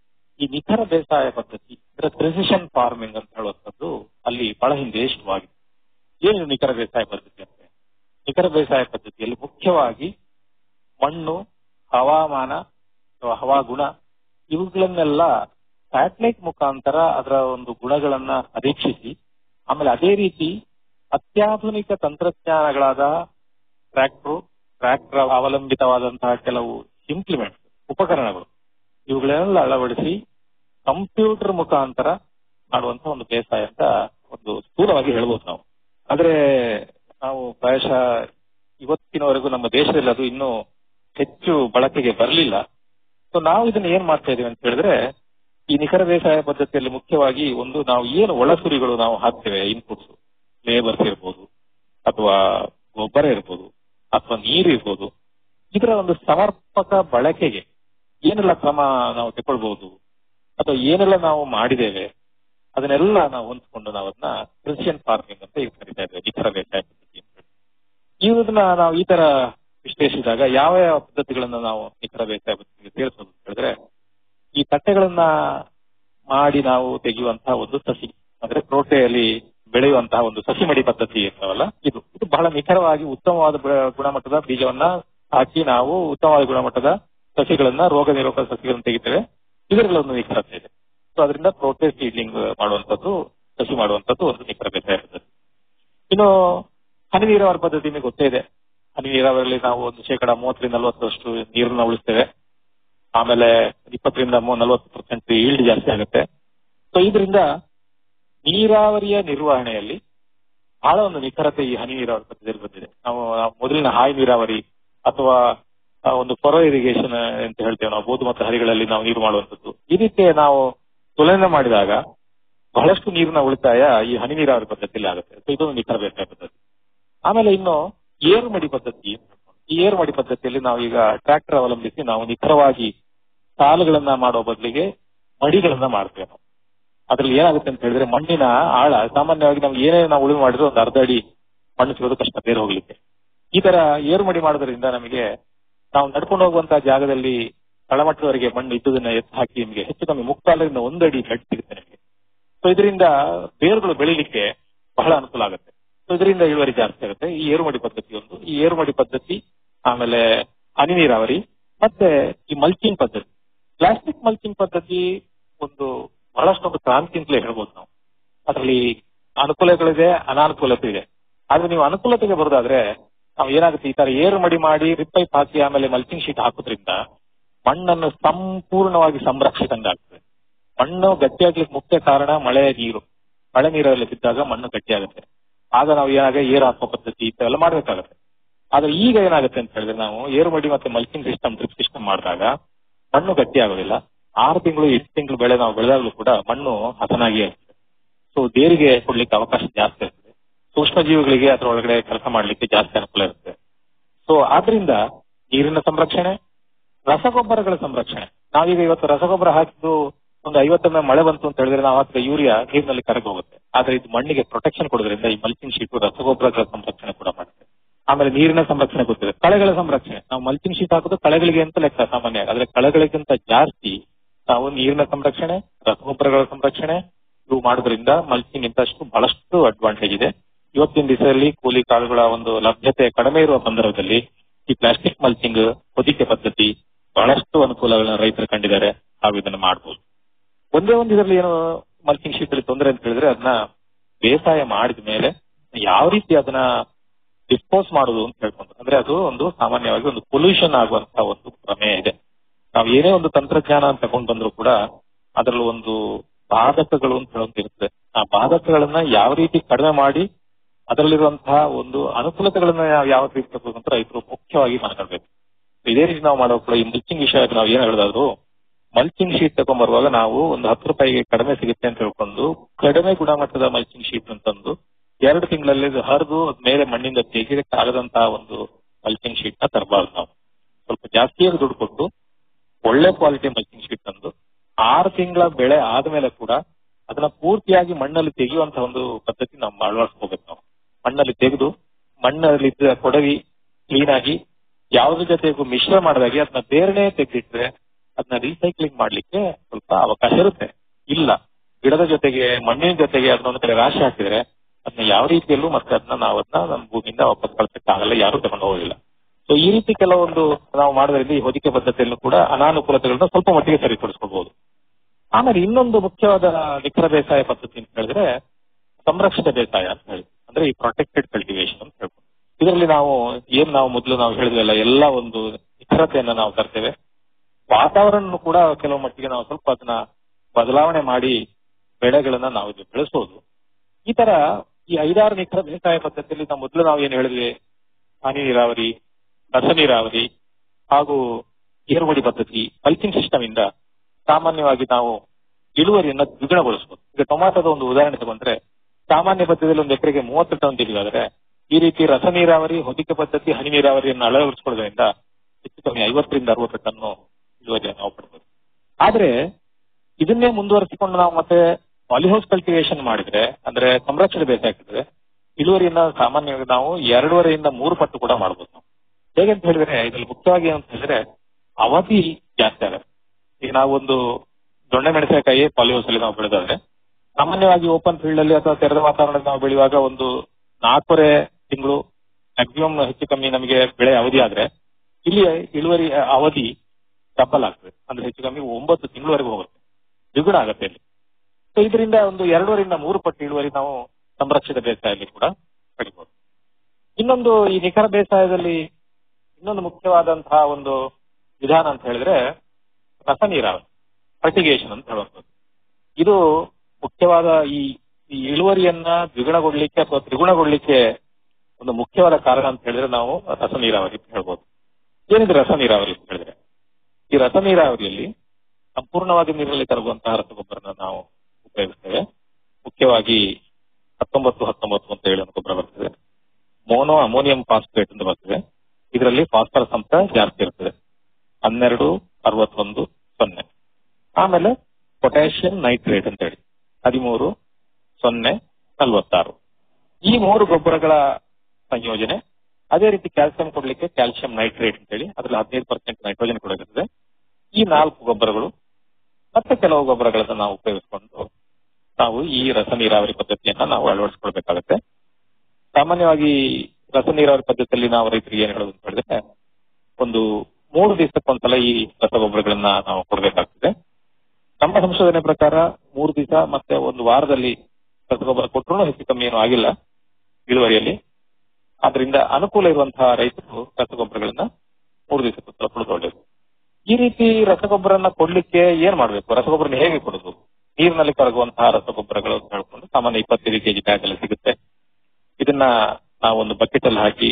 ಈ ನಿಖರ ಬೇಸಾಯ ಪದ್ಧತಿ ಅಂದ್ರೆ ಪ್ರೆಸಿಷನ್ ಫಾರ್ಮಿಂಗ್ ಅಂತ ಹೇಳುವಂಥದ್ದು ಅಲ್ಲಿ ಬಹಳ ಹಿಂದೆ ಶುರುವಾಗಿದೆ ಏನು ನಿಖರ ಬೇಸಾಯ ಪದ್ಧತಿ ಅಂದ್ರೆ ನಿಖರ ಬೇಸಾಯ ಪದ್ಧತಿಯಲ್ಲಿ ಮುಖ್ಯವಾಗಿ ಮಣ್ಣು ಹವಾಮಾನ ಅಥವಾ ಹವಾಗುಣ ಇವುಗಳನ್ನೆಲ್ಲ ಸ್ಯಾಟಲೈಟ್ ಮುಖಾಂತರ ಅದರ ಒಂದು ಗುಣಗಳನ್ನ ಪರೀಕ್ಷಿಸಿ ಆಮೇಲೆ ಅದೇ ರೀತಿ ಅತ್ಯಾಧುನಿಕ ತಂತ್ರಜ್ಞಾನಗಳಾದ ಟ್ರ್ಯಾಕ್ಟರ್ ಟ್ರ್ಯಾಕ್ಟರ್ ಅವಲಂಬಿತವಾದಂತಹ ಕೆಲವು ಇಂಪ್ಲಿಮೆಂಟ್ಸ್ ಉಪಕರಣಗಳು ಇವುಗಳನ್ನೆಲ್ಲ ಅಳವಡಿಸಿ ಕಂಪ್ಯೂಟರ್ ಮುಖಾಂತರ ಮಾಡುವಂತಹ ಒಂದು ಬೇಸಾಯ ಅಂತ ಒಂದು ಸ್ಥೂಲವಾಗಿ ಹೇಳ್ಬೋದು ನಾವು ಆದ್ರೆ ನಾವು ಪ್ರಾಯಶಃ ಇವತ್ತಿನವರೆಗೂ ನಮ್ಮ ದೇಶದಲ್ಲಿ ಅದು ಇನ್ನೂ ಹೆಚ್ಚು ಬಳಕೆಗೆ ಬರಲಿಲ್ಲ ಸೊ ನಾವು ಇದನ್ನ ಏನ್ ಮಾಡ್ತಾ ಇದೀವಿ ಅಂತ ಹೇಳಿದ್ರೆ ಈ ನಿಖರ ಬೇಸಾಯ ಪದ್ಧತಿಯಲ್ಲಿ ಮುಖ್ಯವಾಗಿ ಒಂದು ನಾವು ಏನು ಒಳಸುರಿಗಳು ನಾವು ಹಾಕ್ತೇವೆ ಇನ್ಪುಟ್ಸ್ ಲೇಬರ್ಸ್ ಇರ್ಬೋದು ಅಥವಾ ಗೊಬ್ಬರ ಇರ್ಬೋದು ಅಥವಾ ನೀರು ಇರ್ಬೋದು ಇದರ ಒಂದು ಸಮರ್ಪಕ ಬಳಕೆಗೆ ಏನೆಲ್ಲ ಕ್ರಮ ನಾವು ತಗೊಳ್ಬಹುದು ಅಥವಾ ಏನೆಲ್ಲ ನಾವು ಮಾಡಿದ್ದೇವೆ ಅದನ್ನೆಲ್ಲ ನಾವು ಹೊಂದ್ಕೊಂಡು ನಾವು ಅದನ್ನ ಕ್ರಿಶ್ಚಿಯನ್ ಫಾರ್ಮಿಂಗ್ ಅಂತ ಈಗ ಕರಿತಾ ಇದ್ದೇವೆ ನಿಖರ ಬೇಸಾಯ ಪದ್ಧತಿ ಅಂತ ಹೇಳಿ. ಇದನ್ನ ನಾವು ಈ ತರ ವಿಶ್ಲೇಷಿಸಿದಾಗ ಯಾವ ಯಾವ ಪದ್ಧತಿಗಳನ್ನ ನಾವು ನಿಖರ ಬೇಸಾಯ ಪದ್ಧತಿಗೆ ಸೇರಿಸೋದು ಅಂತ ಹೇಳಿದ್ರೆ ಈ ತಟ್ಟೆಗಳನ್ನ ಮಾಡಿ ನಾವು ತೆಗೆಯುವಂತಹ ಒಂದು ಸಸಿ ಅಂದ್ರೆ ಪ್ರೋಟೆಯಲ್ಲಿ ಬೆಳೆಯುವಂತಹ ಒಂದು ಸಸಿ ಮಡಿ ಪದ್ಧತಿ ಇರ್ತಾವಲ್ಲ ಇದು ಇದು ಬಹಳ ನಿಖರವಾಗಿ ಉತ್ತಮವಾದ ಬ- ಗುಣಮಟ್ಟದ ಬೀಜವನ್ನ ಹಾಕಿ ನಾವು ಉತ್ತಮವಾದ ಗುಣಮಟ್ಟದ ಸಸಿಗಳನ್ನ ರೋಗ ನಿರೋಧಕ ಸಸಿಗಳನ್ನು ತೆಗಿತೇವೆ ಇದರಲ್ಲಿ ಒಂದು ನಿಖರತೆ ಇದೆ ಸೊ ಅದರಿಂದ ಪ್ರೋಟೆ ಸೀಡ್ಲಿಂಗ್ ಮಾಡುವಂತದ್ದು ಸಸಿ ಮಾಡುವಂತದ್ದು ಒಂದು ನಿಖರ ಬೇಸಾಯ ಪದ್ಧತಿ ಇನ್ನು ಹನಿ ನೀರಾವರಿ ಪದ್ಧತಿ ನಿಮಗೆ ಗೊತ್ತೇ ಇದೆ ಹನಿ ನೀರಾವರಿಯಲ್ಲಿ ನಾವು ಒಂದು ಶೇಕಡ ಮೂವತ್ತರಿಂದ ನಲವತ್ತರಷ್ಟು ನೀರನ್ನ ಉಳಿಸ್ತೇವೆ ಆಮೇಲೆ ಇಪ್ಪತ್ತರಿಂದ ನಲವತ್ತು ಪರ್ಸೆಂಟ್ ಈಲ್ಡ್ ಜಾಸ್ತಿ ಆಗುತ್ತೆ ಸೊ ಇದರಿಂದ ನೀರಾವರಿಯ ನಿರ್ವಹಣೆಯಲ್ಲಿ ಬಹಳ ಒಂದು ನಿಖರತೆ ಈ ಹನಿ ನೀರಾವರಿ ಪದ್ಧತಿಯಲ್ಲಿ ಬಂದಿದೆ ನಾವು ನಾವು ಮೊದಲಿನ ಹಾಯಿ ನೀರಾವರಿ ಅಥವಾ ಆ, ಒಂದು ಫೊರೋ ಇರಿಗೇಷನ್ ಅಂತ ಹೇಳ್ತೇವೆ ನಾವು ಬೋದು ಮತ್ತು ಹರಿಗಳಲ್ಲಿ ನಾವು ನೀರು ಮಾಡುವಂಥದ್ದು ಈ ರೀತಿ ನಾವು ತುಲನೆ ಮಾಡಿದಾಗ ಬಹಳಷ್ಟು ನೀರಿನ ಉಳಿತಾಯ ಈ ಹನಿ ನೀರಾವರಿ ಪದ್ಧತಿಯಲ್ಲಿ ಆಗುತ್ತೆ ಸೊ ಇದೊಂದು ನಿಖರ ಬೇಸಾಯ ಪದ್ಧತಿ ಆಮೇಲೆ ಇನ್ನು ಏರು ಮಡಿ ಪದ್ಧತಿ ಈ ಏರು ಮಡಿ ಪದ್ಧತಿಯಲ್ಲಿ ನಾವು ಈಗ ಟ್ರ್ಯಾಕ್ಟರ್ ಅವಲಂಬಿಸಿ ನಾವು ನಿಖರವಾಗಿ ಸಾಲುಗಳನ್ನ ಮಾಡೋ ಬದಲಿಗೆ ಮಡಿಗಳನ್ನ ಮಾಡ್ತೇವೆ ನಾವು ಅದ್ರಲ್ಲಿ ಏನಾಗುತ್ತೆ ಅಂತ ಹೇಳಿದ್ರೆ ಮಣ್ಣಿನ ಆಳ ಸಾಮಾನ್ಯವಾಗಿ ನಾವು ಏನೇ ನಾವು ಉಳುಮೆ ಮಾಡಿದ್ರು ಒಂದು ಅರ್ಧ ಅಡಿ ಮಣ್ಣು ಸಿಗೋದು ಕಷ್ಟ ಬೇರೆ ಹೋಗ್ಲಿಕ್ಕೆ ಈ ತರ ಏರು ಮಡಿ ಮಾಡೋದ್ರಿಂದ ನಮಗೆ ನಾವು ನಡ್ಕೊಂಡು ಹೋಗುವಂತಹ ಜಾಗದಲ್ಲಿ ತಳಮಟ್ಟದವರೆಗೆ ಮಣ್ಣು ಇದ್ದುದನ್ನ ಎತ್ತು ಹಾಕಿ ನಿಮಗೆ ಹೆಚ್ಚು ಕಮ್ಮಿ ಮುಕ್ಕಾಲರಿಂದ ಒಂದು ಅಡಿ ಬೆಡ್ ಸಿಗುತ್ತೆ ನಿಮಗೆ ಸೊ ಇದರಿಂದ ಬೇರುಗಳು ಬೆಳಿಲಿಕ್ಕೆ ಬಹಳ ಅನುಕೂಲ ಆಗುತ್ತೆ ಸೊ ಇದರಿಂದ ಇಳುವರಿ ಜಾಸ್ತಿ ಆಗುತ್ತೆ ಈ ಏರುಮಡಿ ಪದ್ಧತಿ ಒಂದು ಈ ಏರುಮಡಿ ಪದ್ಧತಿ ಆಮೇಲೆ ಹನಿ ನೀರಾವರಿ ಮತ್ತೆ ಈ ಮಲ್ಚಿಂಗ್ ಪದ್ಧತಿ ಪ್ಲಾಸ್ಟಿಕ್ ಮಲ್ಚಿಂಗ್ ಪದ್ಧತಿ ಒಂದು ಬಹಳಷ್ಟು ಒಂದು ಕ್ರಾಂತಿ ಅಂತಲೇ ಹೇಳ್ಬೋದು ನಾವು ಅದರಲ್ಲಿ ಅನುಕೂಲಗಳಿದೆ ಅನಾನುಕೂಲತೆ ಇದೆ ಆದ್ರೆ ನೀವು ಅನುಕೂಲತೆಗೆ ಬರೋದಾದ್ರೆ ನಾವು ಏನಾಗುತ್ತೆ ಈ ತರ ಏರು ಮಡಿ ಮಾಡಿ ರಿಪ್ ಪೈಪ್ ಹಾಕಿ ಆಮೇಲೆ ಮಲ್ಚಿಂಗ್ ಶೀಟ್ ಹಾಕೋದ್ರಿಂದ ಮಣ್ಣನ್ನು ಸಂಪೂರ್ಣವಾಗಿ ಸಂರಕ್ಷಿತಂಗಾಗ್ತದೆ ಮಣ್ಣು ಗಟ್ಟಿಯಾಗ್ಲಿಕ್ಕೆ ಮುಖ್ಯ ಕಾರಣ ಮಳೆ ನೀರು ಮಳೆ ನೀರಲ್ಲಿ ಬಿದ್ದಾಗ ಮಣ್ಣು ಗಟ್ಟಿಯಾಗುತ್ತೆ ಆಗ ನಾವು ಏನಾಗ ಏರು ಹಾಕೋ ಪದ್ಧತಿ ಇಂಥವೆಲ್ಲ ಮಾಡ್ಬೇಕಾಗತ್ತೆ ಆದ್ರೆ ಈಗ ಏನಾಗುತ್ತೆ ಅಂತ ಹೇಳಿದ್ರೆ ನಾವು ಏರುಮಡಿ ಮತ್ತೆ ಮಲ್ಚಿಂಗ್ ಸಿಸ್ಟಮ್ ಡ್ರಿಪ್ ಸಿಸ್ಟಮ್ ಮಾಡಿದಾಗ ಮಣ್ಣು ಗಟ್ಟಿ ಆಗೋದಿಲ್ಲ ಆರು ತಿಂಗಳು ಎಂಟು ತಿಂಗಳು ಬೆಳೆ ನಾವು ಬೆಳೆದಾಗಲೂ ಕೂಡ ಮಣ್ಣು ಹಸನಾಗಿ ಇರ್ತದೆ ಸೊ ಬೇರಿಗೆ ಕೊಡ್ಲಿಕ್ಕೆ ಅವಕಾಶ ಜಾಸ್ತಿ ಇರ್ತದೆ ಸೂಕ್ಷ್ಮ ಜೀವಿಗಳಿಗೆ ಅದರ ಒಳಗಡೆ ಕೆಲಸ ಮಾಡ್ಲಿಕ್ಕೆ ಜಾಸ್ತಿ ಅನುಕೂಲ ಇರುತ್ತೆ ಸೊ ಆದ್ರಿಂದ ನೀರಿನ ಸಂರಕ್ಷಣೆ ರಸಗೊಬ್ಬರಗಳ ಸಂರಕ್ಷಣೆ ನಾವೀಗ ಇವತ್ತು ರಸಗೊಬ್ಬರ ಹಾಕಿದ್ದು ಒಂದು ಐವತ್ತೊಮ್ಮೆ ಮಳೆ ಬಂತು ಅಂತ ಹೇಳಿದ್ರೆ ನಾವು ಹಾಕಿದ ಯೂರಿಯಾ ನೀರಿನಲ್ಲಿ ಕರಗಿ ಹೋಗುತ್ತೆ ಆದ್ರೆ ಇದು ಮಣ್ಣಿಗೆ ಪ್ರೊಟೆಕ್ಷನ್ ಕೊಡೋದ್ರಿಂದ ಈ ಮಲ್ಚಿಂಗ್ ಶೀಟ್ ರಸಗೊಬ್ಬರಗಳ ಸಂರಕ್ಷಣೆ ಕೂಡ ಮಾಡುತ್ತೆ ಆಮೇಲೆ ನೀರಿನ ಸಂರಕ್ಷಣೆ ಗೊತ್ತಿದೆ ಕಳೆಗಳ ಸಂರಕ್ಷಣೆ ನಾವು ಮಲ್ಚಿಂಗ್ ಶೀಟ್ ಹಾಕೋದು ಕಳೆಗಳಿಗೆ ಅಂತ ಲೆಕ್ಕ ಸಾಮಾನ್ಯ ಆದ್ರೆ ಕಳೆಗಳಿಗಿಂತ ಜಾಸ್ತಿ ನಾವು ನೀರಿನ ಸಂರಕ್ಷಣೆ ರಸಗೊಬ್ಬರಗಳ ಸಂರಕ್ಷಣೆ ಇವು ಮಾಡೋದ್ರಿಂದ ಮಲ್ಚಿಂಗ್ ಇಂತಷ್ಟು ಬಹಳಷ್ಟು ಅಡ್ವಾಂಟೇಜ್ ಇದೆ ಇವತ್ತಿನ ದಿವಸದಲ್ಲಿ ಕೂಲಿ ಕಾಳುಗಳ ಒಂದು ಲಭ್ಯತೆ ಕಡಿಮೆ ಇರುವ ಸಂದರ್ಭದಲ್ಲಿ ಈ ಪ್ಲಾಸ್ಟಿಕ್ ಮಲ್ಚಿಂಗ್ ಹೊದಿಕೆ ಪದ್ಧತಿ ಬಹಳಷ್ಟು ಅನುಕೂಲಗಳನ್ನ ರೈತರು ಕಂಡಿದ್ದಾರೆ ಹಾಗೂ ಇದನ್ನ ಮಾಡಬಹುದು ಒಂದೇ ಒಂದು ಇದರಲ್ಲಿ ಏನು ಮಲ್ಚಿಂಗ್ ಶೀಟ್ ಅಲ್ಲಿ ತೊಂದರೆ ಅಂತ ಹೇಳಿದ್ರೆ ಅದನ್ನ ಬೇಸಾಯ ಮಾಡಿದ ಮೇಲೆ ಯಾವ ರೀತಿ ಅದನ್ನ ಡಿಸ್ಪೋಸ್ ಮಾಡುದು ಅಂತ ಹೇಳ್ಕೊಂಡು ಅಂದ್ರೆ ಅದು ಒಂದು ಸಾಮಾನ್ಯವಾಗಿ ಒಂದು ಪೊಲ್ಯೂಷನ್ ಆಗುವಂತ ಒಂದು ಪ್ರಮೇಯ ಇದೆ ನಾವು ಏನೇ ಒಂದು ತಂತ್ರಜ್ಞಾನ ಅಂತ ತಗೊಂಡ್ ಬಂದ್ರು ಕೂಡ ಅದರಲ್ಲಿ ಒಂದು ಬಾಧಕಗಳು ಅಂತ ಹೇಳೋದು ಇರುತ್ತೆ ಆ ಬಾಧಕಗಳನ್ನ ಯಾವ ರೀತಿ ಕಡಿಮೆ ಮಾಡಿ ಅದರಲ್ಲಿರುವಂತಹ ಒಂದು ಅನುಕೂಲತೆಗಳನ್ನ ನಾವು ಯಾವ ರೀತಿ ತಗೋಬೇಕು ಅಂತ ರೈತರು ಮುಖ್ಯವಾಗಿ ಮನಗಳ್ಬೇಕು ಇದೇ ರೀತಿ ನಾವು ಮಾಡೋ ಕೂಡ ಈ ಮಲ್ಚಿಂಗ್ ವಿಷಯ ನಾವು ಏನ್ ಹೇಳಿದ್ರು ಮಲ್ಚಿಂಗ್ ಶೀಟ್ ತಗೊಂಡ್ಬರುವಾಗ ನಾವು ಒಂದು ಹತ್ತು ರೂಪಾಯಿಗೆ ಕಡಿಮೆ ಸಿಗುತ್ತೆ ಅಂತ ಹೇಳ್ಕೊಂಡು ಕಡಿಮೆ ಗುಣಮಟ್ಟದ ಮಲ್ಚಿಂಗ್ ಶೀಟ್ ಅಂತಂದು ಎರಡು ತಿಂಗಳಲ್ಲಿ ಹರಿದು ಮೇಲೆ ಮಣ್ಣಿಂದ ತೆಗೆಯಕ್ಕಾಗದಂತಹ ಒಂದು ಮಲ್ಚಿಂಗ್ ಶೀಟ್ ನ ತರಬಾರ್ದು ನಾವು ಸ್ವಲ್ಪ ಜಾಸ್ತಿಯಾಗಿ ದುಡ್ಡು ಕೊಟ್ಟು ಒಳ್ಳೆ ಕ್ವಾಲಿಟಿ ಮಲ್ಚಿಂಗ್ ಶೀಟ್ ತಂದು ಆರು ತಿಂಗಳ ಬೆಳೆ ಆದ್ಮೇಲೆ ಕೂಡ ಅದನ್ನ ಪೂರ್ತಿಯಾಗಿ ಮಣ್ಣಲ್ಲಿ ತೆಗೆಯುವಂತ ಒಂದು ಪದ್ಧತಿ ನಾವು ಅಳವಡಿಸ್ಕೋಬೇಕು ನಾವು ಮಣ್ಣಲ್ಲಿ ತೆಗೆದು ಮಣ್ಣಲ್ಲಿ ಕೊಡವಿ ಕ್ಲೀನ್ ಆಗಿ ಯಾವ್ದ್ರ ಜೊತೆಗೂ ಮಿಶ್ರ ಮಾಡಿದಾಗೆ ಅದನ್ನ ಬೇರೆನೆ ತೆಗೆದಿಟ್ರೆ ಅದನ್ನ ರೀಸೈಕ್ಲಿಂಗ್ ಮಾಡ್ಲಿಕ್ಕೆ ಸ್ವಲ್ಪ ಅವಕಾಶ ಇರುತ್ತೆ ಇಲ್ಲ ಗಿಡದ ಜೊತೆಗೆ ಮಣ್ಣಿನ ಜೊತೆಗೆ ಅದನ್ನ ಒಂದು ಕಡೆ ರಾಶಿ ಹಾಕಿದ್ರೆ ಅದನ್ನ ಯಾವ ರೀತಿಯಲ್ಲೂ ಮತ್ತೆ ಅದನ್ನ ನಾವು ಅದನ್ನ ನಮ್ಮ ಭೂಮಿಯಿಂದ ವಾಪಸ್ ಕಳ್ಸಕ್ಕೆ ಆಗಲ್ಲ ಯಾರು ತಗೊಂಡು ಹೋಗಿಲ್ಲ ಸೊ ಈ ರೀತಿ ಕೆಲವೊಂದು ನಾವು ಮಾಡೋದ್ರಿಂದ ಈ ಹೊದಿಕೆ ಪದ್ಧತಿಯಲ್ಲೂ ಕೂಡ ಅನಾನುಕೂಲತೆಗಳನ್ನ ಸ್ವಲ್ಪ ಮಟ್ಟಿಗೆ ಸರಿಪಡಿಸ್ಕೋಬಹುದು ಆಮೇಲೆ ಇನ್ನೊಂದು ಮುಖ್ಯವಾದ ನಿಖರ ಬೇಸಾಯ ಪದ್ಧತಿ ಅಂತ ಹೇಳಿದ್ರೆ ಸಂರಕ್ಷಿತ ಬೇಸಾಯ ಅಂತ ಹೇಳಿ ಅಂದ್ರೆ ಈ ಪ್ರೊಟೆಕ್ಟೆಡ್ ಕಲ್ಟಿವೇಶನ್ ಅಂತ ಹೇಳ್ಬೋದು ಇದರಲ್ಲಿ ನಾವು ಏನ್ ನಾವು ಮೊದಲು ನಾವು ಹೇಳಿದ್ವಲ್ಲ ಎಲ್ಲ ಒಂದು ನಿಖರತೆಯನ್ನ ನಾವು ತರ್ತೇವೆ ವಾತಾವರಣ ಕೂಡ ಕೆಲವು ಮಟ್ಟಿಗೆ ನಾವು ಸ್ವಲ್ಪ ಅದನ್ನ ಬದಲಾವಣೆ ಮಾಡಿ ಬೆಳೆಗಳನ್ನ ನಾವು ಇದು ಬೆಳೆಸೋದು ಈ ತರ ಈ ಐದಾರು ನಿಖರ ಬೇಸಾಯ ಪದ್ಧತಿಯಲ್ಲಿ ನಾವು ಮೊದಲು ನಾವು ಏನ್ ಹೇಳಿದ್ವಿ ಹನಿ ನೀರಾವರಿ ರಸ ನೀರಾವರಿ ಹಾಗೂ ಏರುವಡಿ ಪದ್ಧತಿ ಮಲ್ಚಿಂಗ್ ಸಿಸ್ಟಮ್ ಇಂದ ಸಾಮಾನ್ಯವಾಗಿ ನಾವು ಇಳುವರಿಯನ್ನ ದ್ವಿಗುಣಗೊಳಿಸಬಹುದು ಈಗ ಟೊಮಾಟೋದ ಒಂದು ಉದಾಹರಣೆ ತಗೊಂಡ್ರೆ ಸಾಮಾನ್ಯ ಪದ್ಧತಿಯಲ್ಲಿ ಒಂದು ಎಕರೆಗೆ ಮೂವತ್ತು ಟನ್ ತೆಗೆದಾದ್ರೆ ಈ ರೀತಿ ರಸ ನೀರಾವರಿ ಹೊದಿಕೆ ಪದ್ಧತಿ ಹನಿ ನೀರಾವರಿಯನ್ನು ಅಳವಡಿಸಿಕೊಳ್ಳೋದ್ರಿಂದ ಹೆಚ್ಚು ಕಮ್ಮಿ ಐವತ್ತರಿಂದ ಅರವತ್ತು ಟನ್ ಇಳುವರಿಯನ್ನು ನಾವು ಪಡ್ಬೋದು ಆದ್ರೆ ಇದನ್ನೇ ಮುಂದುವರಿಸಿಕೊಂಡು ನಾವು ಮತ್ತೆ ಪಾಲಿಹೌಸ್ ಕಲ್ಟಿವೇಶನ್ ಮಾಡಿದ್ರೆ ಅಂದ್ರೆ ಸಂರಕ್ಷಣೆ ಬೇಕಾಗ್ತದೆ ಇಳುವರಿಯನ್ನ ಸಾಮಾನ್ಯವಾಗಿ ನಾವು ಎರಡೂವರೆಯಿಂದ ಮೂರು ಪಟ್ಟು ಕೂಡ ಮಾಡಬಹುದು ನಾವು ಹೇಗೆ ಅಂತ ಹೇಳಿದ್ರೆ ಇದ್ರಲ್ಲಿ ಮುಖ್ಯವಾಗಿ ಅಂತ ಹೇಳಿದ್ರೆ ಅವಧಿ ಜಾಸ್ತಿ ಆಗುತ್ತೆ ಈಗ ನಾವು ಒಂದು ದೊಣ್ಣೆ ಮೆಣಸಿನಕಾಯಿ ಪಾಲಿಹೌಸ್ ಅಲ್ಲಿ ನಾವು ಬೆಳೆದಾದ್ರೆ ಸಾಮಾನ್ಯವಾಗಿ ಓಪನ್ ಫೀಲ್ಡ್ ಅಲ್ಲಿ ಅಥವಾ ತೆರೆದ ವಾತಾವರಣದಲ್ಲಿ ನಾವು ಬೆಳೆಯುವಾಗ ಒಂದು ನಾಲ್ಕೂವರೆ ತಿಂಗಳು ಮ್ಯಾಕ್ಸಿಮಮ್ ಹೆಚ್ಚು ಕಮ್ಮಿ ನಮಗೆ ಬೆಳೆ ಅವಧಿ ಆದ್ರೆ ಇಲ್ಲಿ ಇಳುವರಿ ಅವಧಿ ಡಬಲ್ ಆಗ್ತದೆ ಅಂದ್ರೆ ಹೆಚ್ಚು ಕಮ್ಮಿ ಒಂಬತ್ತು ತಿಂಗಳವರೆಗೂ ಹೋಗುತ್ತೆ ದ್ವಿಗುಣ ಆಗುತ್ತೆ ಇಲ್ಲಿ ಸೊ ಇದರಿಂದ ಒಂದು ಎರಡೂವರಿಂದ ಮೂರು ಪಟ್ಟು ಇಳುವರಿ ನಾವು ಸಂರಕ್ಷಿತ ಬೇಸಾಯದಲ್ಲಿ ಕೂಡ ಪಡಿಬಹುದು ಇನ್ನೊಂದು ಈ ನಿಖರ ಬೇಸಾಯದಲ್ಲಿ ಇನ್ನೊಂದು ಮುಖ್ಯವಾದಂತಹ ಒಂದು ವಿಧಾನ ಅಂತ ಹೇಳಿದ್ರೆ ರಸ ನೀರಾವರಿ ಫರ್ಟಿಗೇಷನ್ ಅಂತ ಹೇಳುವಂಥದ್ದು ಇದು ಮುಖ್ಯವಾದ ಈ ಈ ಇಳುವರಿಯನ್ನ ದ್ವಿಗುಣಗೊಳ್ಳಿಕ್ಕೆ ಅಥವಾ ತ್ರಿಗುಣಗೊಳ್ಳಿಕ್ಕೆ ಒಂದು ಮುಖ್ಯವಾದ ಕಾರಣ ಅಂತ ಹೇಳಿದ್ರೆ ನಾವು ರಸ ನೀರಾವರಿ ಅಂತ ಹೇಳ್ಬೋದು ಏನಿದೆ ರಸ ನೀರಾವರಿ ಅಂತ ಹೇಳಿದ್ರೆ ಈ ರಸ ನೀರಾವರಿಯಲ್ಲಿ ಸಂಪೂರ್ಣವಾಗಿ ನೀರಿನಲ್ಲಿ ಕರಗುವಂತಹ ರಸಗೊಬ್ಬರನ ನಾವು ಉಪಯೋಗಿಸ್ತೇವೆ ಮುಖ್ಯವಾಗಿ ಹತ್ತೊಂಬತ್ತು ಹತ್ತೊಂಬತ್ತು ಅಂತ ಹೇಳಿ ಒಂದು ಗೊಬ್ಬರ ಬರ್ತದೆ ಮೋನೋ ಅಮೋನಿಯಂ ಫಾಸ್ಫೇಟ್ ಅಂತ ಬರ್ತದೆ ಇದರಲ್ಲಿ ಫಾಸ್ಫರಸ್ ಅಂಶ ಜಾಸ್ತಿ ಇರ್ತದೆ ಹನ್ನೆರಡು ಅರವತ್ತೊಂದು ಸೊನ್ನೆ ಆಮೇಲೆ ಪೊಟ್ಯಾಷಿಯಂ ನೈಟ್ರೇಟ್ ಅಂತ ಹೇಳಿ ಹದಿಮೂರು ಸೊನ್ನೆ ನಲ್ವತ್ತಾರು ಈ ಮೂರು ಗೊಬ್ಬರಗಳ ಸಂಯೋಜನೆ ಅದೇ ರೀತಿ ಕ್ಯಾಲ್ಸಿಯಂ ಕೊಡ್ಲಿಕ್ಕೆ ಕ್ಯಾಲ್ಸಿಯಂ ನೈಟ್ರೇಟ್ ಅಂತ ಹೇಳಿ ಅದ್ರಲ್ಲಿ ಹದಿನೈದು ಪರ್ಸೆಂಟ್ ನೈಟ್ರೋಜನ್ ಕೂಡ ಇರ್ತದೆ ಈ ನಾಲ್ಕು ಗೊಬ್ಬರಗಳು ಮತ್ತೆ ಕೆಲವು ಗೊಬ್ಬರಗಳನ್ನ ನಾವು ಉಪಯೋಗಿಸಿಕೊಂಡು ನಾವು ಈ ರಸ ನೀರಾವರಿ ಪದ್ಧತಿಯನ್ನ ನಾವು ಅಳವಡಿಸಿಕೊಳ್ಬೇಕಾಗತ್ತೆ ಸಾಮಾನ್ಯವಾಗಿ ರಸ ನೀರಾವರಿ ಪದ್ಧತಿಯಲ್ಲಿ ನಾವು ರೈತರಿಗೆ ಏನ್ ಹೇಳೋದು ಅಂತ ಹೇಳಿದ್ರೆ ಒಂದು ಮೂರು ದಿವಸಕ್ಕೊಂದ್ಸಲ ಈ ರಸಗೊಬ್ಬರಗಳನ್ನ ನಾವು ಕೊಡಬೇಕಾಗ್ತದೆ ನಮ್ಮ ಸಂಶೋಧನೆ ಪ್ರಕಾರ ಮೂರು ದಿವಸ ಮತ್ತೆ ಒಂದು ವಾರದಲ್ಲಿ ರಸಗೊಬ್ಬರ ಕೊಟ್ಟರು ಹೆಚ್ಚು ಕಮ್ಮಿ ಏನು ಆಗಿಲ್ಲ ಇಳುವರಿಯಲ್ಲಿ ಆದ್ರಿಂದ ಅನುಕೂಲ ಇರುವಂತಹ ರೈತರು ರಸಗೊಬ್ಬರಗಳನ್ನ ಮೂರು ದಿವಸಕ್ಕೊಂದ್ಸಲ ಕೊಡೋದು ಒಳ್ಳೇದು ಈ ರೀತಿ ರಸಗೊಬ್ಬರನ ಕೊಡ್ಲಿಕ್ಕೆ ಏನ್ ಮಾಡ್ಬೇಕು ರಸಗೊಬ್ಬರನ ಹೇಗೆ ಕೊಡೋದು ನೀರಿನಲ್ಲಿ ಕರಗುವಂತಹ ರಸಗೊಬ್ಬರಗಳು ಅಂತ ಹೇಳ್ಕೊಂಡು ಸಾಮಾನ್ಯ ಇಪ್ಪತ್ತೈದು ಕೆಜಿ ಬ್ಯಾಗ್ ಅಲ್ಲಿ ಸಿಗುತ್ತೆ ಇದನ್ನ ನಾವು ಒಂದು ಬಕೆಟ್ ಅಲ್ಲಿ ಹಾಕಿ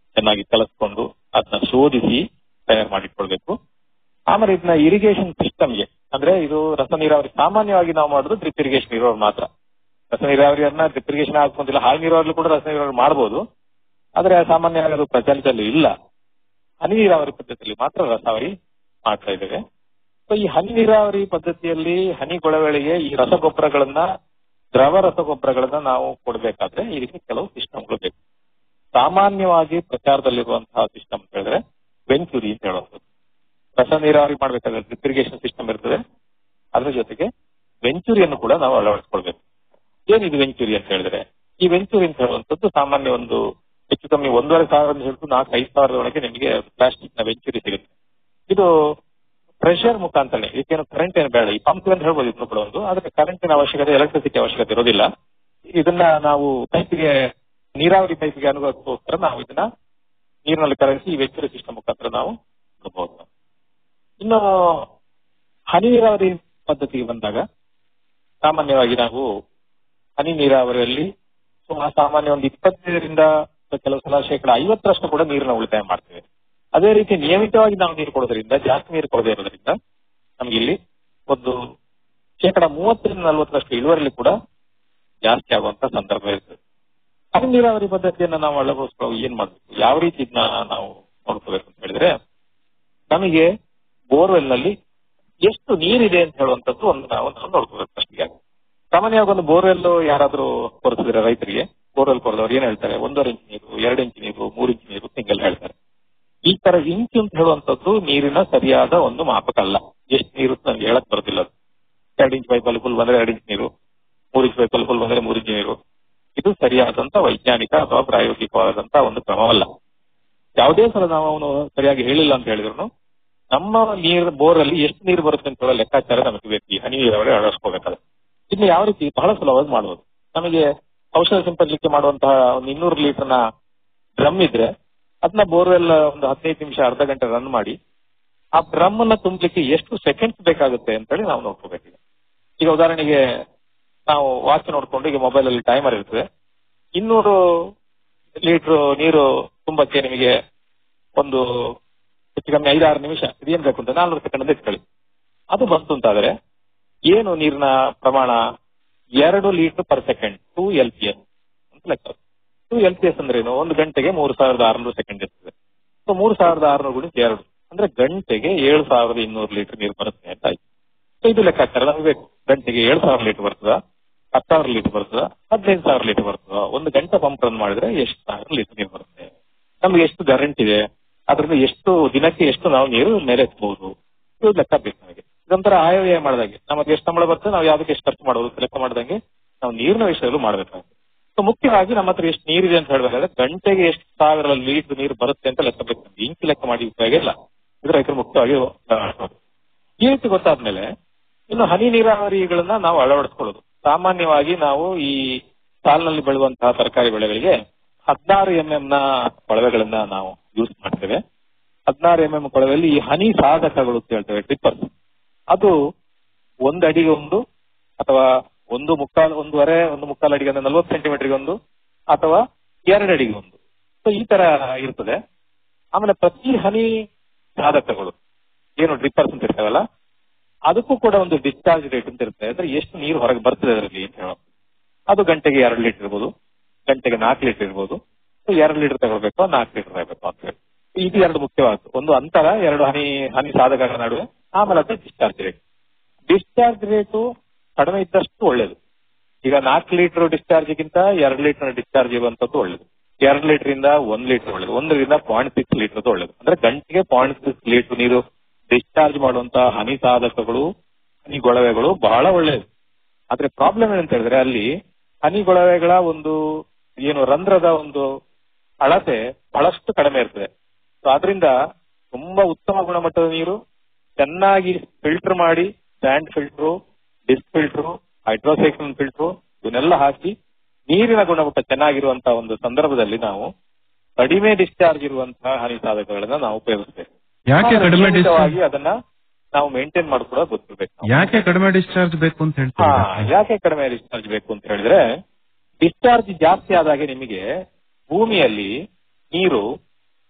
ಚೆನ್ನಾಗಿ ಕಲಸ್ಕೊಂಡು ಅದನ್ನ ಶೋಧಿಸಿ ತಯಾರು ಮಾಡಿಟ್ಕೊಳ್ಬೇಕು ಆಮೇಲೆ ಇದನ್ನ ಇರಿಗೇಷನ್ ಸಿಸ್ಟಮ್ಗೆ ಅಂದ್ರೆ ಇದು ರಸ ನೀರಾವರಿ ಸಾಮಾನ್ಯವಾಗಿ ನಾವು ಮಾಡೋದು ಡ್ರಿಪ್ ಇರಿಗೇಷನ್ ಇರೋರು ಮಾತ್ರ ರಸ ನೀರಾವರಿಯನ್ನ ಡ್ರಿಪ್ ಇರಿಗೇಷನ್ ಹಾಕೊಂತಿಲ್ಲ ಹಾಳು ನೀರಾವರಿ ಕೂಡ ರಸ ನೀರಾವರಿ ಮಾಡಬಹುದು ಆದ್ರೆ ಸಾಮಾನ್ಯವಾಗಿ ಅದು ಪ್ರಚಲಿತದಲ್ಲಿ ಇಲ್ಲ ಹನಿ ನೀರಾವರಿ ಪದ್ಧತಿಯಲ್ಲಿ ಮಾತ್ರ ರಸಾವರಿ ಮಾಡ್ತಾ ಇದ್ದೇವೆ ಸೊ ಈ ಹನಿ ನೀರಾವರಿ ಪದ್ಧತಿಯಲ್ಲಿ ಹನಿ ಕೊಳವೆಗಳಿಗೆ ಈ ರಸಗೊಬ್ಬರಗಳನ್ನ ದ್ರವ ರಸಗೊಬ್ಬರಗಳನ್ನ ನಾವು ಕೊಡಬೇಕಾದ್ರೆ ಇದಕ್ಕೆ ಕೆಲವು ಸಿಸ್ಟಮ್ಗಳು ಬೇಕು ಸಾಮಾನ್ಯವಾಗಿ ಪ್ರಚಾರದಲ್ಲಿರುವಂತಹ ಸಿಸ್ಟಮ್ ಅಂತ ಹೇಳಿದ್ರೆ ವೆಂಚುರಿ ಅಂತ ಹೇಳೋದು ರಸ ನೀರಾವರಿ ಮಾಡ್ಬೇಕಾದ್ರೆ ಡ್ರಿಪ್ ಇರಿಗೇಷನ್ ಸಿಸ್ಟಮ್ ಇರ್ತದೆ ಅದ್ರ ಜೊತೆಗೆ ವೆಂಚುರಿಯನ್ನು ಕೂಡ ನಾವು ಅಳವಡಿಸ್ಕೊಳ್ಬೇಕು ಏನಿದು ವೆಂಚುರಿ ಅಂತ ಹೇಳಿದ್ರೆ ಈ ವೆಂಚುರಿ ಅಂತ ಹೇಳುವಂತದ್ದು ಸಾಮಾನ್ಯ ಒಂದು ಹೆಚ್ಚು ಕಮ್ಮಿ ಒಂದೂವರೆ ಸಾವಿರ ಹಿಡಿದು ನಾಲ್ಕು ಐದು ಸಾವಿರದ ಒಳಗೆ ನಿಮಗೆ ಪ್ಲಾಸ್ಟಿಕ್ ನ ವೆಂಚುರಿ ಸಿಗುತ್ತೆ ಇದು ಪ್ರೆಷರ್ ಮುಖಾಂತರನೇ ಇದಕ್ಕೇನು ಕರೆಂಟ್ ಏನು ಬೇಡ ಈ ಪಂಪ್ ಅಂತ ಹೇಳ್ಬೋದು ಇದನ್ನು ಕೂಡ ಒಂದು ಆದ್ರೆ ಕರೆಂಟಿನ ಅವಶ್ಯಕತೆ ಎಲೆಕ್ಟ್ರಿಸಿಟಿ ಅವಶ್ಯಕತೆ ಇರೋದಿಲ್ಲ ಇದನ್ನ ನಾವು ಪೈಪಿಗೆ ನೀರಾವರಿ ಪೈಪಿಗೆ ಅನುಭವಕ್ಕೋಸ್ಕರ ನಾವು ಇದನ್ನ ನೀರಿನಲ್ಲಿ ಕರಗಿಸಿ ಈ ವೆಂಚುರಿ ಸಿಸ್ಟಮ್ ಮುಖಾಂತರ ನಾವು ಕೊಡಬಹುದು ಇನ್ನು ಹನಿ ನೀರಾವರಿ ಪದ್ಧತಿಗೆ ಬಂದಾಗ ಸಾಮಾನ್ಯವಾಗಿ ನಾವು ಹನಿ ನೀರಾವರಿಯಲ್ಲಿ ಸುಮಾರು ಸಾಮಾನ್ಯ ಒಂದು ಇಪ್ಪತ್ತೈದರಿಂದ ಕೆಲವು ಸಲ ಶೇಕಡ ಐವತ್ತರಷ್ಟು ಕೂಡ ನೀರನ್ನ ಉಳಿತಾಯ ಮಾಡ್ತೇವೆ ಅದೇ ರೀತಿ ನಿಯಮಿತವಾಗಿ ನಾವು ನೀರು ಕೊಡೋದ್ರಿಂದ ಜಾಸ್ತಿ ನೀರು ಕೊಡದೇ ಇರೋದ್ರಿಂದ ನಮ್ಗೆ ಇಲ್ಲಿ ಒಂದು ಶೇಕಡ ಮೂವತ್ತರಿಂದ ನಲವತ್ತರಷ್ಟು ಇಳುವರಿಲಿ ಕೂಡ ಜಾಸ್ತಿ ಆಗುವಂತ ಸಂದರ್ಭ ಇರ್ತದೆ ಹನಿ ನೀರಾವರಿ ಪದ್ಧತಿಯನ್ನ ನಾವು ಅಳವಡಿಸ್ಕೊಳ್ಳೋ ಏನ್ ಮಾಡ್ಬೇಕು ಯಾವ ರೀತಿ ಇದನ್ನ ನಾವು ನೋಡ್ಕೋಬೇಕು ಅಂತ ಹೇಳಿದ್ರೆ ನಮಗೆ ಬೋರ್ವೆಲ್ ನಲ್ಲಿ ಎಷ್ಟು ನೀರಿದೆ ಅಂತ ಹೇಳುವಂತದ್ದು ಒಂದು ನಾವು ನಾವು ನೋಡ್ಕೋಬೇಕು ಫಸ್ಟ್ಗೆ ಸಾಮಾನ್ಯವಾಗಿ ಒಂದು ಬೋರ್ವೆಲ್ ಯಾರಾದ್ರೂ ಕೊರೆಸಿದ್ರೆ ರೈತರಿಗೆ ಬೋರ್ವೆಲ್ ಕೊರೆದವ್ರು ಏನ್ ಹೇಳ್ತಾರೆ ಒಂದೂವರೆ ಇಂಚ್ ನೀರು ಎರಡು ಇಂಚ್ ನೀರು ಮೂರು ಇಂಚ್ ನೀರು ಹಿಂಗೆಲ್ಲ ಹೇಳ್ತಾರೆ ಈ ತರ ಇಂಚು ಅಂತ ಹೇಳುವಂತದ್ದು ನೀರಿನ ಸರಿಯಾದ ಒಂದು ಮಾಪಕ ಅಲ್ಲ ಎಷ್ಟು ನೀರು ಅಂತ ನಮ್ಗೆ ಹೇಳಕ್ ಬರೋದಿಲ್ಲ ಅದು ಎರಡು ಇಂಚ್ ಪೈಪಲ್ಲಿ ಫುಲ್ ಬಂದ್ರೆ ಎರಡು ಇಂಚ್ ನೀರು ಮೂರು ಇಂಚ್ ಪೈಪಲ್ಲಿ ಫುಲ್ ಬಂದ್ರೆ ಮೂರು ಇಂಚ್ ನೀರು ಇದು ಸರಿಯಾದಂತ ವೈಜ್ಞಾನಿಕ ಅಥವಾ ಪ್ರಾಯೋಗಿಕವಾದಂತ ಒಂದು ಕ್ರಮವಲ್ಲ ಯಾವುದೇ ಸಲ ನಾವು ಅವನು ಸರಿಯಾಗಿ ಹೇಳಿಲ್ಲ ಅಂತ ಹೇಳಿದ್ರು ನಮ್ಮ ನೀರು ಬೋರ್ ಅಲ್ಲಿ ಎಷ್ಟು ನೀರು ಬರುತ್ತೆ ಅಂತ ಹೇಳೋ ಲೆಕ್ಕಾಚಾರ ನಮಗೆ ಬೇಕು ಈ ಹನಿ ನೀರಾವರಿ ಅಳವಡಿಸ್ಕೋಬೇಕಾದ್ರೆ ಇನ್ನು ಯಾವ ರೀತಿ ಬಹಳ ಸುಲಭವಾಗಿ ಮಾಡಬಹುದು ನಮಗೆ ಔಷಧ ಸಿಂಪಡಲಿಕ್ಕೆ ಮಾಡುವಂತಹ ಒಂದು ಇನ್ನೂರು ಲೀಟರ್ನ ಡ್ರಮ್ ಇದ್ರೆ ಅದನ್ನ ಬೋರ್ವೆಲ್ ಒಂದು ಹದಿನೈದು ನಿಮಿಷ ಅರ್ಧ ಗಂಟೆ ರನ್ ಮಾಡಿ ಆ ಡ್ರಮ್ ಅನ್ನ ತುಂಬಲಿಕ್ಕೆ ಎಷ್ಟು ಸೆಕೆಂಡ್ಸ್ ಬೇಕಾಗುತ್ತೆ ಅಂತ ಹೇಳಿ ನಾವು ನೋಡ್ಕೋಬೇಕು ಈಗ ಉದಾಹರಣೆಗೆ ನಾವು ವಾಚ್ ನೋಡ್ಕೊಂಡು ಈಗ ಮೊಬೈಲ್ ಅಲ್ಲಿ ಟೈಮರ್ ಇರ್ತದೆ ಇನ್ನೂರು ಲೀಟರ್ ನೀರು ತುಂಬಕ್ಕೆ ನಿಮಗೆ ಒಂದು ಹೆಚ್ಚು ಕಮ್ಮಿ ಐದಾರು ನಿಮಿಷ ಇದೇನ್ ಬೇಕು ಅಂತ ನಾಲ್ನೂರು ಸೆಕೆಂಡ್ ಅಂತ ಇಟ್ಕೊಳ್ಳಿ ಅದು ಬಂತು ಅಂತಾದ್ರೆ ಏನು ನೀರಿನ ಪ್ರಮಾಣ ಎರಡು litre per second two L P S ಅಂತ ಲೆಕ್ಕ ಟೂ ಎಲ್ ಪಿ ಎಸ್ ಅಂದ್ರೆ ಏನು ಒಂದು ಗಂಟೆಗೆ ಮೂರು ಸಾವಿರದ ಆರುನೂರು ಸೆಕೆಂಡ್ ಇರ್ತದೆ ಸೊ ಮೂರು ಸಾವಿರದ ಆರುನೂರು ಗುಣಿಸಿ ಎರಡು ಅಂದ್ರೆ ಗಂಟೆಗೆ ಏಳು ಸಾವಿರದ ಇನ್ನೂರು ಲೀಟರ್ ನೀರು ಬರುತ್ತೆ ಅಂತ ಆಯ್ತು ಸೊ ಇದು ಲೆಕ್ಕಾಚಾರ ನಮಗೆ ಬೇಕು ಗಂಟೆಗೆ ಏಳು ಸಾವಿರ ಲೀಟರ್ ಬರ್ತದ ಹತ್ತು ಸಾವಿರ ಲೀಟರ್ ಬರ್ತದ ಹದಿನೈದು ಸಾವಿರ ಲೀಟರ್ ಬರ್ತದ ಒಂದು ಗಂಟೆ ಪಂಪ್ ರನ್ ಮಾಡಿದ್ರೆ ಎಷ್ಟು ಸಾವಿರ ಲೀಟರ್ ನೀರು ಬರುತ್ತೆ ನಮ್ಗೆ ಎಷ್ಟು ಕರೆಂಟ್ ಇದೆ ಅದರಿಂದ ಎಷ್ಟು ದಿನಕ್ಕೆ ಎಷ್ಟು ನಾವು ನೀರು ಮೇಲೆತ್ತಬಹುದು ಇದು ಲೆಕ್ಕ ಬೇಕು ನಮಗೆ ಇದೊಂಥರ ಆಯವ್ಯಯ ಮಾಡಿದಂಗೆ ನಮಗೆ ಎಷ್ಟು ಸಂಬಳ ಬರ್ತದೆ ನಾವು ಯಾವ್ದಕ್ಕೆ ಎಷ್ಟು ಖರ್ಚು ಮಾಡೋದು ಲೆಕ್ಕ ಮಾಡಿದಂಗೆ ನಾವು ನೀರಿನ ವಿಷಯದಲ್ಲೂ ಮಾಡಬೇಕಾಗುತ್ತೆ ಸೊ ಮುಖ್ಯವಾಗಿ ನಮ್ಮ ಹತ್ರ ಎಷ್ಟು ನೀರಿದೆ ಅಂತ ಹೇಳ್ಬೇಕಾದ್ರೆ ಗಂಟೆಗೆ ಎಷ್ಟು ಸಾವಿರ ಲೀಟರ್ ನೀರು ಬರುತ್ತೆ ಅಂತ ಲೆಕ್ಕ ಬೇಕು ನಮ್ಗೆ ಇಂಚು ಲೆಕ್ಕ ಮಾಡಿ ಉಪಯೋಗ ಇಲ್ಲ ಇದು ರೈತರು ಮುಖ್ಯವಾಗಿ ಅಳವಡಿಸ್ಕೊಳ್ಳೋದು. ಈ ರೀತಿ ಗೊತ್ತಾದ್ಮೇಲೆ ಇನ್ನು ಹನಿ ನೀರಾವರಿಗಳನ್ನ ನಾವು ಅಳವಡಿಸ್ಕೊಳ್ಳೋದು ಸಾಮಾನ್ಯವಾಗಿ ನಾವು ಈ ಸಾಲಿನಲ್ಲಿ ಬೆಳೆಯುವಂತಹ ತರಕಾರಿ ಬೆಳೆಗಳಿಗೆ ಹದಿನಾರು ಎಂ ಎಂ ನ ಕೊಳವೆಗಳನ್ನ ನಾವು ಯೂಸ್ ಮಾಡ್ತೇವೆ ಹದಿನಾರು ಎಂ ಎಂ ಕೊಳವೆಯಲ್ಲಿ ಈ ಹನಿ ಸಾಧಕಗಳು ಅಂತ ಹೇಳ್ತೇವೆ ಡ್ರಿಪ್ಪರ್ಸ್ ಅದು ಒಂದು ಅಡಿಗೆ ಒಂದು ಅಥವಾ ಒಂದು ಮುಕ್ಕಾಲು ಒಂದೂವರೆ ಒಂದು ಮುಕ್ಕಾಲು ಅಡಿಗೆ ಅಂದ್ರೆ ನಲ್ವತ್ತು ಸೆಂಟಿಮೀಟರ್ಗೆ ಒಂದು ಅಥವಾ ಎರಡು ಅಡಿಗೆ ಒಂದು ಸೊ ಈ ತರ ಇರ್ತದೆ ಆಮೇಲೆ ಪ್ರತಿ ಹನಿ ಸಾಧಕಗಳು ಏನು ಡ್ರಿಪ್ಪರ್ಸ್ ಅಂತ ಇರ್ತಾವಲ್ಲ ಅದಕ್ಕೂ ಕೂಡ ಒಂದು ಡಿಸ್ಚಾರ್ಜ್ ರೇಟ್ ಅಂತ ಇರುತ್ತೆ ಅಂದ್ರೆ ಎಷ್ಟು ನೀರು ಹೊರಗೆ ಬರ್ತದೆ ಅದರಲ್ಲಿ ಅಂತ ಹೇಳೋದು ಅದು ಗಂಟೆಗೆ ಎರಡು ಲೀಟರ್ ಇರ್ಬೋದು ಗಂಟೆಗೆ ನಾಲ್ಕು ಲೀಟರ್ ಇರ್ಬೋದು ಸೊ ಎರಡು ಲೀಟರ್ ತಗೊಳ್ಬೇಕು ನಾಲ್ಕು ಲೀಟರ್ ತಗೋಬೇಕು ಅಂತ ಹೇಳಿ ಇದು ಎರಡು ಮುಖ್ಯವಾದ್ದು ಒಂದು ಅಂತರ ಎರಡು ಹನಿ ಹನಿ ಸಾಧಕಗಳ ನಡುವೆ ಆಮೇಲೆ ಅದು ಡಿಸ್ಚಾರ್ಜ್ ರೇಟ್ ಡಿಸ್ಚಾರ್ಜ್ ರೇಟು ಕಡಿಮೆ ಇದ್ದಷ್ಟು ಒಳ್ಳೇದು ಈಗ ನಾಲ್ಕು ಲೀಟರ್ ಡಿಸ್ಚಾರ್ಜ್ಗಿಂತ ಎರಡು ಲೀಟರ್ ಡಿಸ್ಚಾರ್ಜ್ ಇರುವಂತದ್ದು ಒಳ್ಳೇದು ಎರಡು ಲೀಟರ್ ಇಂದ ಒಂದ್ ಲೀಟರ್ ಒಳ್ಳೇದು ಒಂದರಿಂದ ಪಾಯಿಂಟ್ ಸಿಕ್ಸ್ ಲೀಟರ್ ಒಳ್ಳೇದು ಅಂದ್ರೆ ಗಂಟೆಗೆ ಪಾಯಿಂಟ್ ಸಿಕ್ಸ್ ಲೀಟರ್ ನೀರು ಡಿಸ್ಚಾರ್ಜ್ ಮಾಡುವಂತ ಹನಿ ಸಾಧಕಗಳು ಹನಿ ಗೊಳವೆಗಳು ಬಹಳ ಒಳ್ಳೇದು ಆದ್ರೆ ಪ್ರಾಬ್ಲಮ್ ಏನಂತ ಹೇಳಿದ್ರೆ ಅಲ್ಲಿ ಹನಿ ಗೊಳವೆಗಳ ಒಂದು ಏನು ರಂಧ್ರದ ಒಂದು ಅಳತೆ ಬಹಳಷ್ಟು ಕಡಿಮೆ ಇರ್ತದೆ ಸೊ ಆದ್ರಿಂದ ತುಂಬಾ ಉತ್ತಮ ಗುಣಮಟ್ಟದ ನೀರು ಚೆನ್ನಾಗಿ ಫಿಲ್ಟರ್ ಮಾಡಿ sand filter disc filter hydrocyclone filter ಇವನ್ನೆಲ್ಲ ಹಾಕಿ ನೀರಿನ ಗುಣಮಟ್ಟ ಚೆನ್ನಾಗಿರುವಂತ ಒಂದು ಸಂದರ್ಭದಲ್ಲಿ ನಾವು ಕಡಿಮೆ ಡಿಸ್ಚಾರ್ಜ್ ಇರುವಂತಹ ಹನಿ ಸಾಧಕಗಳನ್ನ ನಾವು ಉಪಯೋಗಿಸ್ತೇವೆ ಯಾಕೆ ಆದ್ರೆ ಕಡಿಮೆ ನಿಯಮಿತವಾಗಿ ಅದನ್ನ ನಾವು ಮೇಂಟೈನ್ ಮಾಡ್ಕೊಡೋ ಗೊತ್ತಿರ್ಬೇಕು ನಾವು. ಯಾಕೆ ಕಡಿಮೆ ಡಿಸ್ಚಾರ್ಜ್ ಬೇಕು ಅಂತ ಹಾ ಹೇಳ್ತೀವಿ ಯಾಕೆ ಕಡಿಮೆ ಡಿಸ್ಚಾರ್ಜ್ ಬೇಕು ಅಂತ ಹೇಳಿದ್ರೆ ಡಿಸ್ಚಾರ್ಜ್ ಜಾಸ್ತಿ ಆದಾಗೆ ನಿಮಗೆ ಭೂಮಿಯಲ್ಲಿ ನೀರು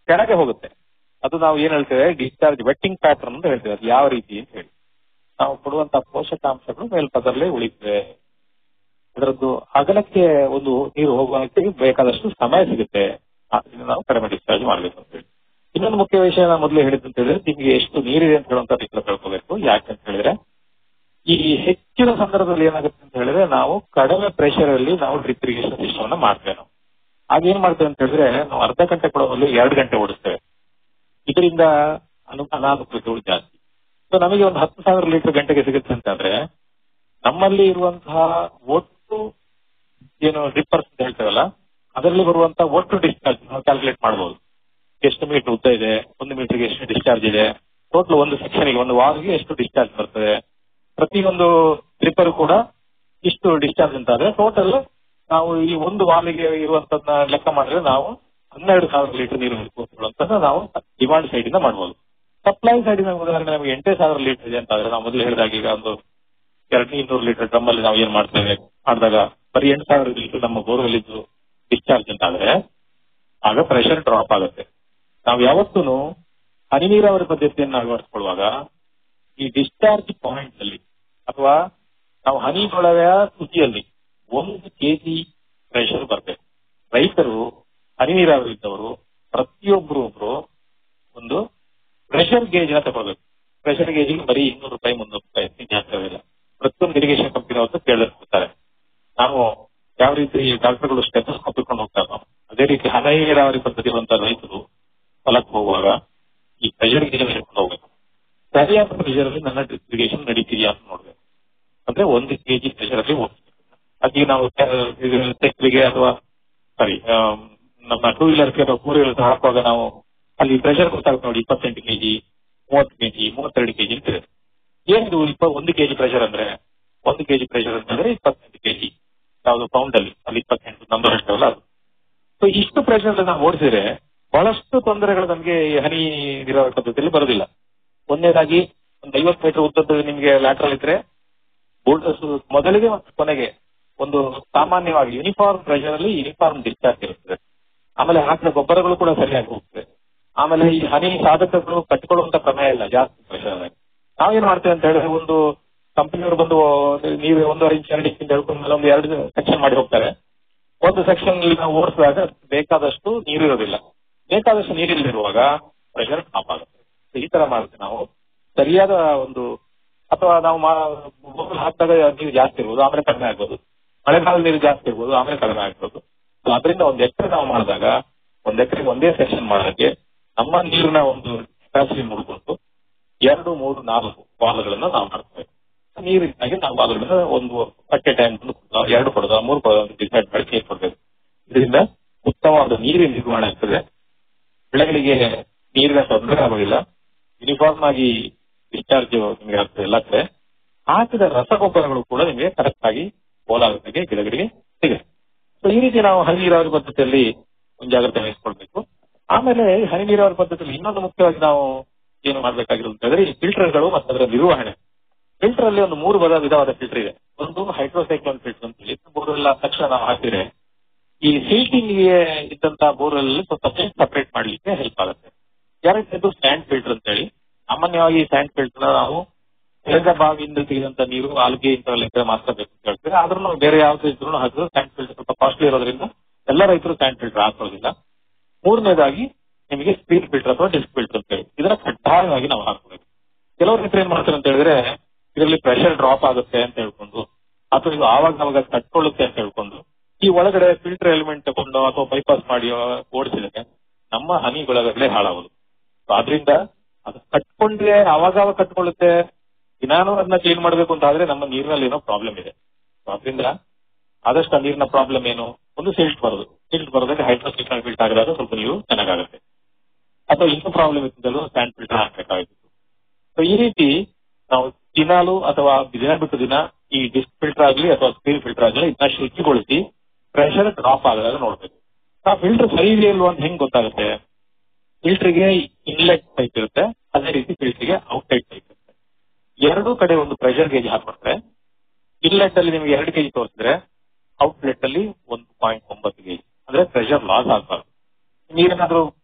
ಕೆಳಗೆ ಹೋಗುತ್ತೆ ಅದು ನಾವು ಏನ್ ಹೇಳ್ತೇವೆ ಡಿಸ್ಚಾರ್ಜ್ ವೆಟ್ಟಿಂಗ್ ಪ್ಯಾಟರ್ನ್ ಅಂತ ಹೇಳ್ತೇವೆ ಅದು ಯಾವ ರೀತಿ ಅಂತ ಹೇಳಿ ನಾವು ಕೊಡುವಂತ ಪೋಷಕಾಂಶಗಳು ಮೇಲ್ಪದರಲ್ಲೇ ಉಳಿತವೆ ಅದರದ್ದು ಅಗಲಕ್ಕೆ ಒಂದು ನೀರು ಹೋಗುವಂತೆ ಬೇಕಾದಷ್ಟು ಸಮಯ ಸಿಗುತ್ತೆ ಆದ್ರಿಂದ ನಾವು ಕಡಿಮೆ ಡಿಸ್ಚಾರ್ಜ್ ಮಾಡಬೇಕು ಅಂತ ಹೇಳಿ ಇನ್ನೊಂದು ಮುಖ್ಯ ವಿಷಯ ನಾನು ಮೊದಲೇ ಹೇಳಿದ್ದು ಅಂತ ಹೇಳಿದ್ರೆ ನಿಮಗೆ ಎಷ್ಟು ನೀರಿದೆ ಅಂತ ಹೇಳುವಂತ ರೀತಿಯಲ್ಲಿ ತಿಳ್ಕೋಬೇಕು ಯಾಕೆ ಅಂತ ಹೇಳಿದ್ರೆ ಈ ಹೆಚ್ಚಿನ ಸಂದರ್ಭದಲ್ಲಿ ಏನಾಗುತ್ತೆ ಅಂತ ಹೇಳಿದ್ರೆ ನಾವು ಕಡಿಮೆ ಪ್ರೆಷರ್ ಅಲ್ಲಿ ನಾವು ಡ್ರಿಪ್ ಇರಿಗೇಷನ್ ಸಿಸ್ಟಮ್ ಅನ್ನ ಮಾಡ್ತೇವೆ ನಾವು ಆಗ ಏನ್ ಮಾಡ್ತೇವೆ ಅಂತ ಹೇಳಿದ್ರೆ ನಾವು ಅರ್ಧ ಗಂಟೆ ಕೊಡೋ ಬದಲು ಎರಡು ಗಂಟೆ ಓಡಿಸ್ತೇವೆ ಇದರಿಂದ ಅನು ಅನಾನುಕೂಲತೆಗಳು ಜಾಸ್ತಿ ಸೊ ನಮಗೆ ಒಂದು ಹತ್ತು ಸಾವಿರ ಲೀಟರ್ ಗಂಟೆಗೆ ಸಿಗುತ್ತೆ ಅಂತಂದ್ರೆ ನಮ್ಮಲ್ಲಿ ಇರುವಂತಹ ಒಟ್ಟು ಏನು ಡ್ರಿಪ್ಪರ್ಸ್ ಅಂತ ಹೇಳ್ತೇವಲ್ಲ ಅದರಲ್ಲಿ ಬರುವಂತಹ ಒಟ್ಟು ಡಿಸ್ಚಾರ್ಜ್ ನಾವು ಕ್ಯಾಲ್ಕುಲೇಟ್ ಮಾಡಬಹುದು ಎಷ್ಟು ಮೀಟರ್ ಉದ್ದ ಇದೆ ಒಂದು ಮೀಟರ್ಗೆ ಎಷ್ಟು ಡಿಸ್ಚಾರ್ಜ್ ಇದೆ ಟೋಟಲ್ ಒಂದು ಸೆಕ್ಷನ್ಗೆ ಒಂದು ವಾಲ್ಗೆ ಎಷ್ಟು ಡಿಸ್ಚಾರ್ಜ್ ಬರ್ತದೆ ಪ್ರತಿಯೊಂದು ಡ್ರಿಪ್ಪರ್ ಕೂಡ ಇಷ್ಟು ಡಿಸ್ಚಾರ್ಜ್ ಅಂತ ಆದ್ರೆ ಟೋಟಲ್ ನಾವು ಈ ಒಂದು ವಾಲಿಗೆ ಇರುವಂತದನ್ನ ಲೆಕ್ಕ ಮಾಡಿದ್ರೆ ನಾವು ಹನ್ನೆರಡು ಸಾವಿರ ಲೀಟರ್ ನೀರು ಅಂತ ನಾವು ಡಿಮಾಂಡ್ ಸೈಡ್ ಇಂದ ಮಾಡಬಹುದು ಸಪ್ಲೈ ಸೈಡ್ ಇಂದ ಉದಾಹರಣೆ ನಮಗೆ ಎಂಟೇ ಸಾವಿರ ಲೀಟರ್ ಇದೆ ಅಂತ ಆದ್ರೆ ನಾವು ಮೊದಲು ಹೇಳಿದಾಗ ಈಗ ಒಂದು ಎರಡು ಇನ್ನೂರು ಲೀಟರ್ ಡ್ರಮ್ ಅಲ್ಲಿ ನಾವು ಏನ್ ಮಾಡ್ತೇವೆ ಮಾಡಿದಾಗ ಬರೀ ಎಂಟು ಸಾವಿರ ಲೀಟರ್ ನಮ್ಮ ಬೋರ್ವೆಲ್ ಇದ್ದು ಡಿಸ್ಚಾರ್ಜ್ ಅಂತ ಆದ್ರೆ ಆಗ ಪ್ರೆಷರ್ ಡ್ರಾಪ್ ಆಗುತ್ತೆ ನಾವು ಯಾವತ್ತೂ ಹನಿ ನೀರಾವರಿ ಪದ್ಧತಿಯನ್ನು ಅಳವಡಿಸಿಕೊಳ್ಳುವಾಗ ಈ ಡಿಸ್ಚಾರ್ಜ್ ಪಾಯಿಂಟ್ ಅಲ್ಲಿ ಅಥವಾ ನಾವು ಹನಿ ಕೊಳವೆಯ ತುದಿಯಲ್ಲಿ ಒಂದು ಕೆಜಿ ಪ್ರೆಷರ್ ಬರಬೇಕು ರೈತರು ಹನಿ ನೀರಾವರಿ ಇದ್ದವರು ಪ್ರತಿಯೊಬ್ಬರು ಒಬ್ರು ಒಂದು ಪ್ರೆಷರ್ ಗೇಜ್ ನ ತಗೊಳ್ಬೇಕು ಪ್ರೆಷರ್ ಗೇಜಿಗೆ ಬರೀ ಇನ್ನೂರು ರೂಪಾಯಿ ಮುನ್ನೂರು ರೂಪಾಯಿ ಜಾಸ್ತಿ ಇಲ್ಲ ಪ್ರತಿಯೊಂದು ಇರಿಗೇಷನ್ ಕಂಪನಿ ಅವರು ಕೇಳಿದ್ರೆ ಕೊಡ್ತಾರೆ ನಾವು ಯಾವ ರೀತಿ ಡಾಕ್ಟರ್ಗಳು ಸ್ಟೆಥೋಸ್ಕೋಪ್ ಇಟ್ಕೊಂಡು ಹೋಗ್ತಾರೋ ಅದೇ ರೀತಿ ಹನಿ ನೀರಾವರಿ ಪದ್ಧತಿ ಇರುವಂತಹ ರೈತರು ಹೊಲಕ್ಕೆ ಹೋಗುವಾಗ ಈ ಪ್ರೆಷರ್ ಗೇಜ್ ಹಿಡ್ಕೊಂಡು ಹೋಗ್ಬೇಕು ಸರಿಯಾದ ಪ್ರೆಷರ್ ಅಲ್ಲಿ ನನ್ನ ಇರಿಗೇಷನ್ ನಡೀತಿದೆಯಾ ಅಂತ ನೋಡ್ಬೇಕು ಅಂದ್ರೆ ಒಂದು ಕೆಜಿ ಪ್ರೆಷರ್ ಅಲ್ಲಿ ಹೋಗ್ಬೇಕು ಅದಕ್ಕೆ ನಾವು ತೆಕ್ಲಿಗೆ ಅಥವಾ ಸಾರಿ ನಮ್ಮ ಟೂ ವೀಲರ್ಗೆ ಅಥವಾ ಫೋರ್ ವೀಲರ್ಸ್ ಹಾಕುವಾಗ ನಾವು ಅಲ್ಲಿ ಪ್ರೆಷರ್ ಗೊತ್ತಾಗುತ್ತೆ ನೋಡಿ ಇಪ್ಪತ್ತೆಂಟು ಕೆಜಿ ಮೂವತ್ತು ಕೆಜಿ ಮೂವತ್ತೆರಡು ಕೆಜಿ ಅಂತ ಇರುತ್ತೆ. ಏನಿದು ಇಪ್ಪ ಒಂದು ಕೆಜಿ ಪ್ರೆಷರ್ ಅಂದ್ರೆ ಒಂದು ಕೆಜಿ ಪ್ರೆಷರ್ ಅಂತಂದ್ರೆ ಇಪ್ಪತ್ತೆಂಟು ಕೆಜಿ ಯಾವುದು ಪೌಂಡ್ ಅಲ್ಲಿ ಅಲ್ಲಿ ಇಪ್ಪತ್ತೆಂಟು ನಂಬರ್ ಅಷ್ಟವಲ್ಲ ಅದು ಸೊ ಇಷ್ಟು ಪ್ರೆಷರ್ ನಾವು ಓಡಿಸಿದ್ರೆ ಬಹಳಷ್ಟು ತೊಂದರೆಗಳು ನಮಗೆ ಈ ಹನಿ ನೀರಾವರಿ ಪದ್ಧತಿಯಲ್ಲಿ ಬರೋದಿಲ್ಲ ಒಂದನೇದಾಗಿ ಒಂದು ಐವತ್ತು ಮೀಟರ್ ಉದ್ದದ್ದು ನಿಮಗೆ ಲ್ಯಾಟ್ರಲ್ ಇದ್ರೆ ಬೋಲ್ಡರ್ಸ್ ಮೊದಲಿಗೆ ಮತ್ತು ಕೊನೆಗೆ ಒಂದು ಸಾಮಾನ್ಯವಾಗಿ ಯೂನಿಫಾರ್ಮ್ ಪ್ರೆಷರ್ ಅಲ್ಲಿ ಯೂನಿಫಾರ್ಮ್ ಡಿಸ್ಚಾರ್ಜ್ ಇರುತ್ತದೆ ಆಮೇಲೆ ಹಾಕಿದ ಗೊಬ್ಬರಗಳು ಕೂಡ ಸರಿಯಾಗಿ ಹೋಗ್ತದೆ ಆಮೇಲೆ ಈ ಹನಿ ಸಾಧಕಗಳು ಕಟ್ಕೊಳ್ಳುವಂತ ಪ್ರಮೇಯ ಇಲ್ಲ ಜಾಸ್ತಿ ಪ್ರೆಷರ್ ನಾವೇನ್ ಮಾಡ್ತೇವೆ ಅಂತ ಹೇಳಿದ್ರೆ ಒಂದು ಕಂಪನಿಯವರು ಬಂದು ನೀವು ಒಂದೂವರೆ ಇಂಚ್ ಎರಡು ಇಂಚ್ ಹೇಳ್ಕೊಂಡ ಮೇಲೆ ಒಂದು ಎರಡು ಸೆಕ್ಷನ್ ಮಾಡಿ ಹೋಗ್ತಾರೆ ಒಂದು ಸೆಕ್ಷನ್ ನಾವು ಓಡಿಸಿದಾಗ ಬೇಕಾದಷ್ಟು ನೀರು ಇರೋದಿಲ್ಲ ಬೇಕಾದಷ್ಟು ನೀರಿಲ್ಲದಿರುವಾಗ ಪ್ರೆಷರ್ ಟಾಪ್ ಆಗುತ್ತೆ So ಈ ತರ ಮಾಡುತ್ತೆ ನಾವು ಸರಿಯಾದ ಒಂದು ಅಥವಾ ನಾವು ಬೋರ್ವೆಲ್ ಹಾಕಿದಾಗ ನೀರು ಜಾಸ್ತಿ ಇರ್ಬೋದು ಆಮೇಲೆ ಕಡಿಮೆ ಆಗ್ಬೋದು ಮಳೆಗಾಲ ನೀರು ಜಾಸ್ತಿ ಇರ್ಬೋದು ಆಮೇಲೆ ಕಡಿಮೆ ಆಗ್ಬೋದು So ಅದರಿಂದ ಒಂದ್ ಎಕರೆ ನಾವು ಮಾಡಿದಾಗ ಒಂದ್ ಎಕರೆಗೆ ಒಂದೇ ಸೆಕ್ಷನ್ ಮಾಡೋದಕ್ಕೆ ನಮ್ಮ ನೀರಿನ ಒಂದು ಕೆಪಾಸಿಟಿ ನೋಡ್ಕೊಂಡು ಎರಡು ಮೂರು ನಾಲ್ಕು ಬಾಲ್ಗಳನ್ನ ನಾವು ಮಾಡ್ತೇವೆ ನೀರಿದ್ದಾಗಿ ನಾವು ಬಾಲ್ಗಳನ್ನ ಒಂದು ಪಟ್ಟೆ ಟೈಮ್ ಎರಡು ಕೊಡೋದು ಮೂರು ಕೊಡೋದು ಡಿಸೈಡ್ ಮಾಡಿ ನೀರು ಕೊಡ್ಬೇಕು ಇದರಿಂದ ಉತ್ತಮವಾದ ನೀರಿನ ನಿರ್ವಹಣೆ ಆಗ್ತದೆ ಬೆಳೆಗಳಿಗೆ ನೀರಿನ ತೊಂದರೆ ಆಗೋದಿಲ್ಲ ಯೂನಿಫಾರ್ಮ್ ಆಗಿ ಡಿಸ್ಚಾರ್ಜ್ ನಿಮಗೆ ಆಗ್ತದೆ ಎಲ್ಲ ಕಡೆ ಹಾಕಿದ ರಸಗೊಬ್ಬರಗಳು ಕೂಡ ನಿಮಗೆ ಕರೆಕ್ಟ್ ಆಗಿ ಪೋಲಾಗುತ್ತೆ ಗಿಡಗಳಿಗೆ ಸಿಗುತ್ತೆ ಸೊ ಈ ರೀತಿ ನಾವು ಹನಿ ನೀರಾವರಿ ಪದ್ಧತಿಯಲ್ಲಿ ಮುಂಜಾಗ್ರತೆ ವಹಿಸ್ಕೊಳ್ಬೇಕು ಆಮೇಲೆ ಹನಿ ನೀರಾವರಿ ಪದ್ಧತಿಯಲ್ಲಿ ಇನ್ನೊಂದು ಮುಖ್ಯವಾಗಿ ನಾವು ಏನು ಮಾಡ್ಬೇಕಾಗಿರೋದು ಅಂತಂದ್ರೆ ಈ ಫಿಲ್ಟರ್ಗಳು ಮತ್ತು ಅದರ ನಿರ್ವಹಣೆ ಫಿಲ್ಟರ್ ಅಲ್ಲಿ ಒಂದು ಮೂರು ಬದ ವಿಧವಾದ ಫಿಲ್ಟರ್ ಇದೆ ಒಂದು ಹೈಡ್ರೋಸೈಕ್ಲೋನ್ ಫಿಲ್ಟರ್ ಅಂತ ಹೇಳಿ ಬೋರ್ವೆಲ್ ತಕ್ಷಣ ನಾವು ಹಾಕಿದ್ರೆ ಈ ಸೀಟಿಂಗ್ ಗೆ ಇದ್ದಂತ ಬೋರ್ವೆಲ್ ಸ್ವಲ್ಪ ಸಪರೇಟ್ ಮಾಡ್ಲಿಕ್ಕೆ ಹೆಲ್ಪ್ ಆಗುತ್ತೆ ಎರಡನೇದು ಸ್ಟ್ಯಾಂಡ್ ಫಿಲ್ಟರ್ ಅಂತ ಹೇಳಿ ಸಾಮಾನ್ಯವಾಗಿ ಸ್ಟ್ಯಾಂಡ್ ಫಿಲ್ಟರ್ ನಾವು ತೆರೆದ ಬಾವಿಯಿಂದ ತೆಗೆದಂತ ನೀರು ಆಲ್ಗೆ ಇಂಥವೆಲ್ಲ ಇದ್ರೆ ಮಾತ್ರ ಬೇಕು ಅಂತ ಹೇಳ್ತಾರೆ ಆದ್ರೂ ಬೇರೆ ಯಾವ್ದು ಇದ್ರು ಹಾಕಿದ್ರು ಸ್ಟ್ಯಾಂಡ್ ಫಿಲ್ಟರ್ ಸ್ವಲ್ಪ ಕಾಸ್ಟ್ಲಿ ಇರೋದ್ರಿಂದ ಎಲ್ಲ ರೈತರು ಸ್ಟ್ಯಾಂಡ್ ಫಿಲ್ಟರ್ ಹಾಕೋದಿಲ್ಲ ಮೂರನೇದಾಗಿ ನಿಮಗೆ ಸ್ಪೀಡ್ ಫಿಲ್ಟರ್ ಅಥವಾ ಡಿಸ್ಕ್ ಫಿಲ್ಟರ್ ಅಂತ ಹೇಳಿ ಇದನ್ನ ಕಡ್ಡಾಯವಾಗಿ ನಾವು ಹಾಕಬೇಕು ಕೆಲವು ರೈತರು ಏನ್ ಮಾಡ್ತಾರೆ ಅಂತ ಹೇಳಿದ್ರೆ ಇದರಲ್ಲಿ ಪ್ರೆಷರ್ ಡ್ರಾಪ್ ಆಗುತ್ತೆ ಅಂತ ಹೇಳ್ಕೊಂಡು ಅಥವಾ ಇದು ಆವಾಗ ಅವಾಗ ಕಟ್ಕೊಳ್ಳುತ್ತೆ ಅಂತ ಹೇಳ್ಕೊಂಡು ಈ ಒಳಗಡೆ ಫಿಲ್ಟರ್ ಎಲಿಮೆಂಟ್ ತಗೊಂಡು ಅಥವಾ ಬೈಪಾಸ್ ಮಾಡಿ ಓಡಿಸಿದ್ರೆ ನಮ್ಮ ಹನಿಗೊಳಗಡೆ ಹಾಳಾಗೋದು So ಆದ್ರಿಂದ ಅದು ಕಟ್ಕೊಂಡ್ರೆ ಅವಾಗ ಅವಾಗ ಕಟ್ಕೊಳ್ಳುತ್ತೆ ದಿನಾನು ಅದನ್ನ ಕ್ಲೀನ್ ಮಾಡ್ಬೇಕು ಅಂತ ಆದ್ರೆ ನಮ್ಮ ನೀರಿನಲ್ಲಿ ಏನೋ ಪ್ರಾಬ್ಲಮ್ ಇದೆ So ಆದ್ರಿಂದ ಆದಷ್ಟು ಆ ನೀರಿನ ಪ್ರಾಬ್ಲಮ್ ಏನು ಒಂದು ಸಿಲ್ಟ್ ಬರೋದು ಸಿಲ್ಟ್ ಬರೋದ್ರೆ ಹೈಡ್ರೋಸಿಲ್ ಫಿಲ್ಟ್ ಆಗಿದಾಗ ಸ್ವಲ್ಪ ನೀರು ಚೆನ್ನಾಗಾಗುತ್ತೆ ಅಥವಾ ಇನ್ನೂ ಪ್ರಾಬ್ಲಮ್ ಇದ್ದಲ್ಲಿ ಸ್ಟ್ಯಾಂಡ್ ಫಿಲ್ಟರ್ ಹಾಕಬೇಕಾಗಿತ್ತು ಸೊ ಈ ರೀತಿ ನಾವು ದಿನಾಲು ಅಥವಾ ದಿನ ಬಿಟ್ಟು ದಿನ ಈ ಡಿಸ್ಕ್ ಫಿಲ್ಟರ್ ಆಗಲಿ ಅಥವಾ ಸ್ಕ್ರೀನ್ ಫಿಲ್ಟರ್ ಆಗಲಿ ಇದನ್ನ ಶುಚಿಗೊಳಿಸಿ ಪ್ರೆಷರ್ ಡ್ರಾಪ್ ಆಗದಾಗ ನೋಡ್ಬೇಕು ಆ ಫಿಲ್ಟರ್ ಸರಿ ಇದೆಯಾ ಇಲ್ವಾ ಅಂತ ಹೆಂಗ್ ಗೊತ್ತಾಗುತ್ತೆ ಫಿಲ್ಟರ್ಗೆ ಇನ್ಲೆಟ್ ಟೈಪ್ ಇರುತ್ತೆ ಅದೇ ರೀತಿ ಫಿಲ್ಟರ್ಗೆ ಔಟ್ಲೆಟ್ ಟೈಪ್ ಇರುತ್ತೆ ಎರಡೂ ಕಡೆ ಒಂದು ಪ್ರೆಷರ್ ಗೇಜ್ ಹಾಕೊಟ್ರೆ ಇನ್ಲೆಟ್ ಅಲ್ಲಿ ನಿಮ್ಗೆ ಎರಡು ಕೆಜಿ ತೋರಿಸಿದ್ರೆ ಔಟ್ಲೆಟ್ ಅಲ್ಲಿ ಒಂದು ಪಾಯಿಂಟ್ ಒಂಬತ್ತು ಕೆಜಿ ಅಂದ್ರೆ ಪ್ರೆಷರ್ ಲಾಸ್ ಆಗಬಾರ್ದು ನೀರೇನಾದ್ರೂ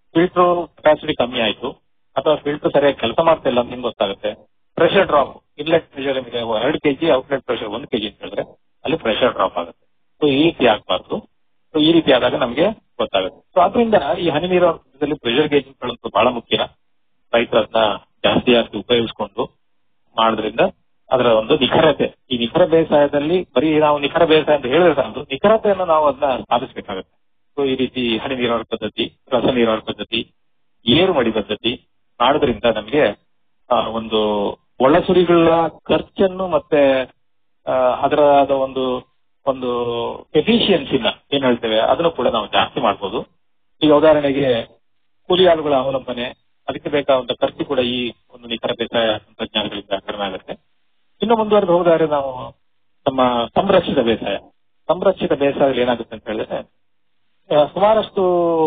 ಫಿಲ್ಟರ್ ಕೆಪಾಸಿಟಿ ಕಮ್ಮಿ ಆಯ್ತು ಅಥವಾ ಫಿಲ್ಟರ್ ಸರಿಯಾಗಿ ಕೆಲಸ ಮಾಡ್ತಾ ಇಲ್ಲ ಅಂತ ನಿಮ್ಗೆ ಗೊತ್ತಾಗುತ್ತೆ ಪ್ರೆಷರ್ ಡ್ರಾಪ್ ಇನ್ಲೆಟ್ ಪ್ರೆಷರ್ ನಿಮಗೆ ಎರಡು ಕೆಜಿ ಔಟ್ಲೆಟ್ ಪ್ರೆಷರ್ ಒಂದು ಕೆಜಿ ಅಂತ ಹೇಳಿದ್ರೆ ಅಲ್ಲಿ ಪ್ರೆಷರ್ ಡ್ರಾಪ್ ಆಗುತ್ತೆ ಸೊ ಈ ರೀತಿ ಆಗ್ಬಾರ್ದು ಸೊ ಈ ರೀತಿ ಆದಾಗ ನಮಗೆ ಗೊತ್ತಾಗುತ್ತೆ ಸೊ ಅದರಿಂದ ಈ ಹನಿ ನೀರಾವರಿ ಪ್ರೆಷರ್ ಗೇಜ್ಗಳಂತೂ ಬಹಳ ಮುಖ್ಯ ರೈತರು ಅದನ್ನ ಜಾಸ್ತಿ ಜಾಸ್ತಿ ಉಪಯೋಗಿಸ್ಕೊಂಡು ಮಾಡೋದ್ರಿಂದ ಅದರ ಒಂದು ನಿಖರತೆ ಈ ನಿಖರ ಬೇಸಾಯದಲ್ಲಿ ಬರೀ ನಾವು ನಿಖರ ಬೇಸಾಯ ಅಂತ ಹೇಳಿದ್ರೆ ಸಾಲದು ನಿಖರತೆಯನ್ನು ನಾವು ಅದನ್ನ ಸಾಧಿಸಬೇಕಾಗುತ್ತೆ ಸೊ ಈ ರೀತಿ ಹನಿ ನೀರಾವರಿ ಪದ್ಧತಿ ರಸ ನೀರಾವರಿ ಪದ್ಧತಿ ಏರು ಮಡಿ ಪದ್ಧತಿ ಮಾಡೋದ್ರಿಂದ ನಮಗೆ ಆ, ಒಂದು ಒಳಸುರಿಗಳ ಖರ್ಚನ್ನು ಮತ್ತೆ ಆ, ಅದರ ಆದ ಒಂದು ಒಂದು ಎಫಿಷಿಯನ್ಸಿನ ಏನ್ ಹೇಳ್ತೇವೆ ಅದನ್ನು ಕೂಡ ನಾವು ಜಾಸ್ತಿ ಮಾಡ್ಬೋದು ಈಗ ಉದಾಹರಣೆಗೆ ಕೂಲಿ ಆಳುಗಳ ಅವಲಂಬನೆ ಅದಕ್ಕೆ ಬೇಕಾದಂತ ಖರ್ಚು ಕೂಡ ಈ ಒಂದು ನಿಖರ ಬೇಸಾಯ ತಂತ್ರಜ್ಞಾನಗಳಿಂದ ಕಡಿಮೆ ಆಗುತ್ತೆ ಇನ್ನು ಮುಂದುವರೆದು ಹೋದಾದ್ರೆ ನಾವು ನಮ್ಮ ಸಂರಕ್ಷಿತ ಬೇಸಾಯ ಸಂರಕ್ಷಿತ ಬೇಸಾಯದಲ್ಲಿ ಏನಾಗುತ್ತೆ ಅಂತ ಹೇಳಿದ್ರೆ ಆ, ಸುಮಾರಷ್ಟು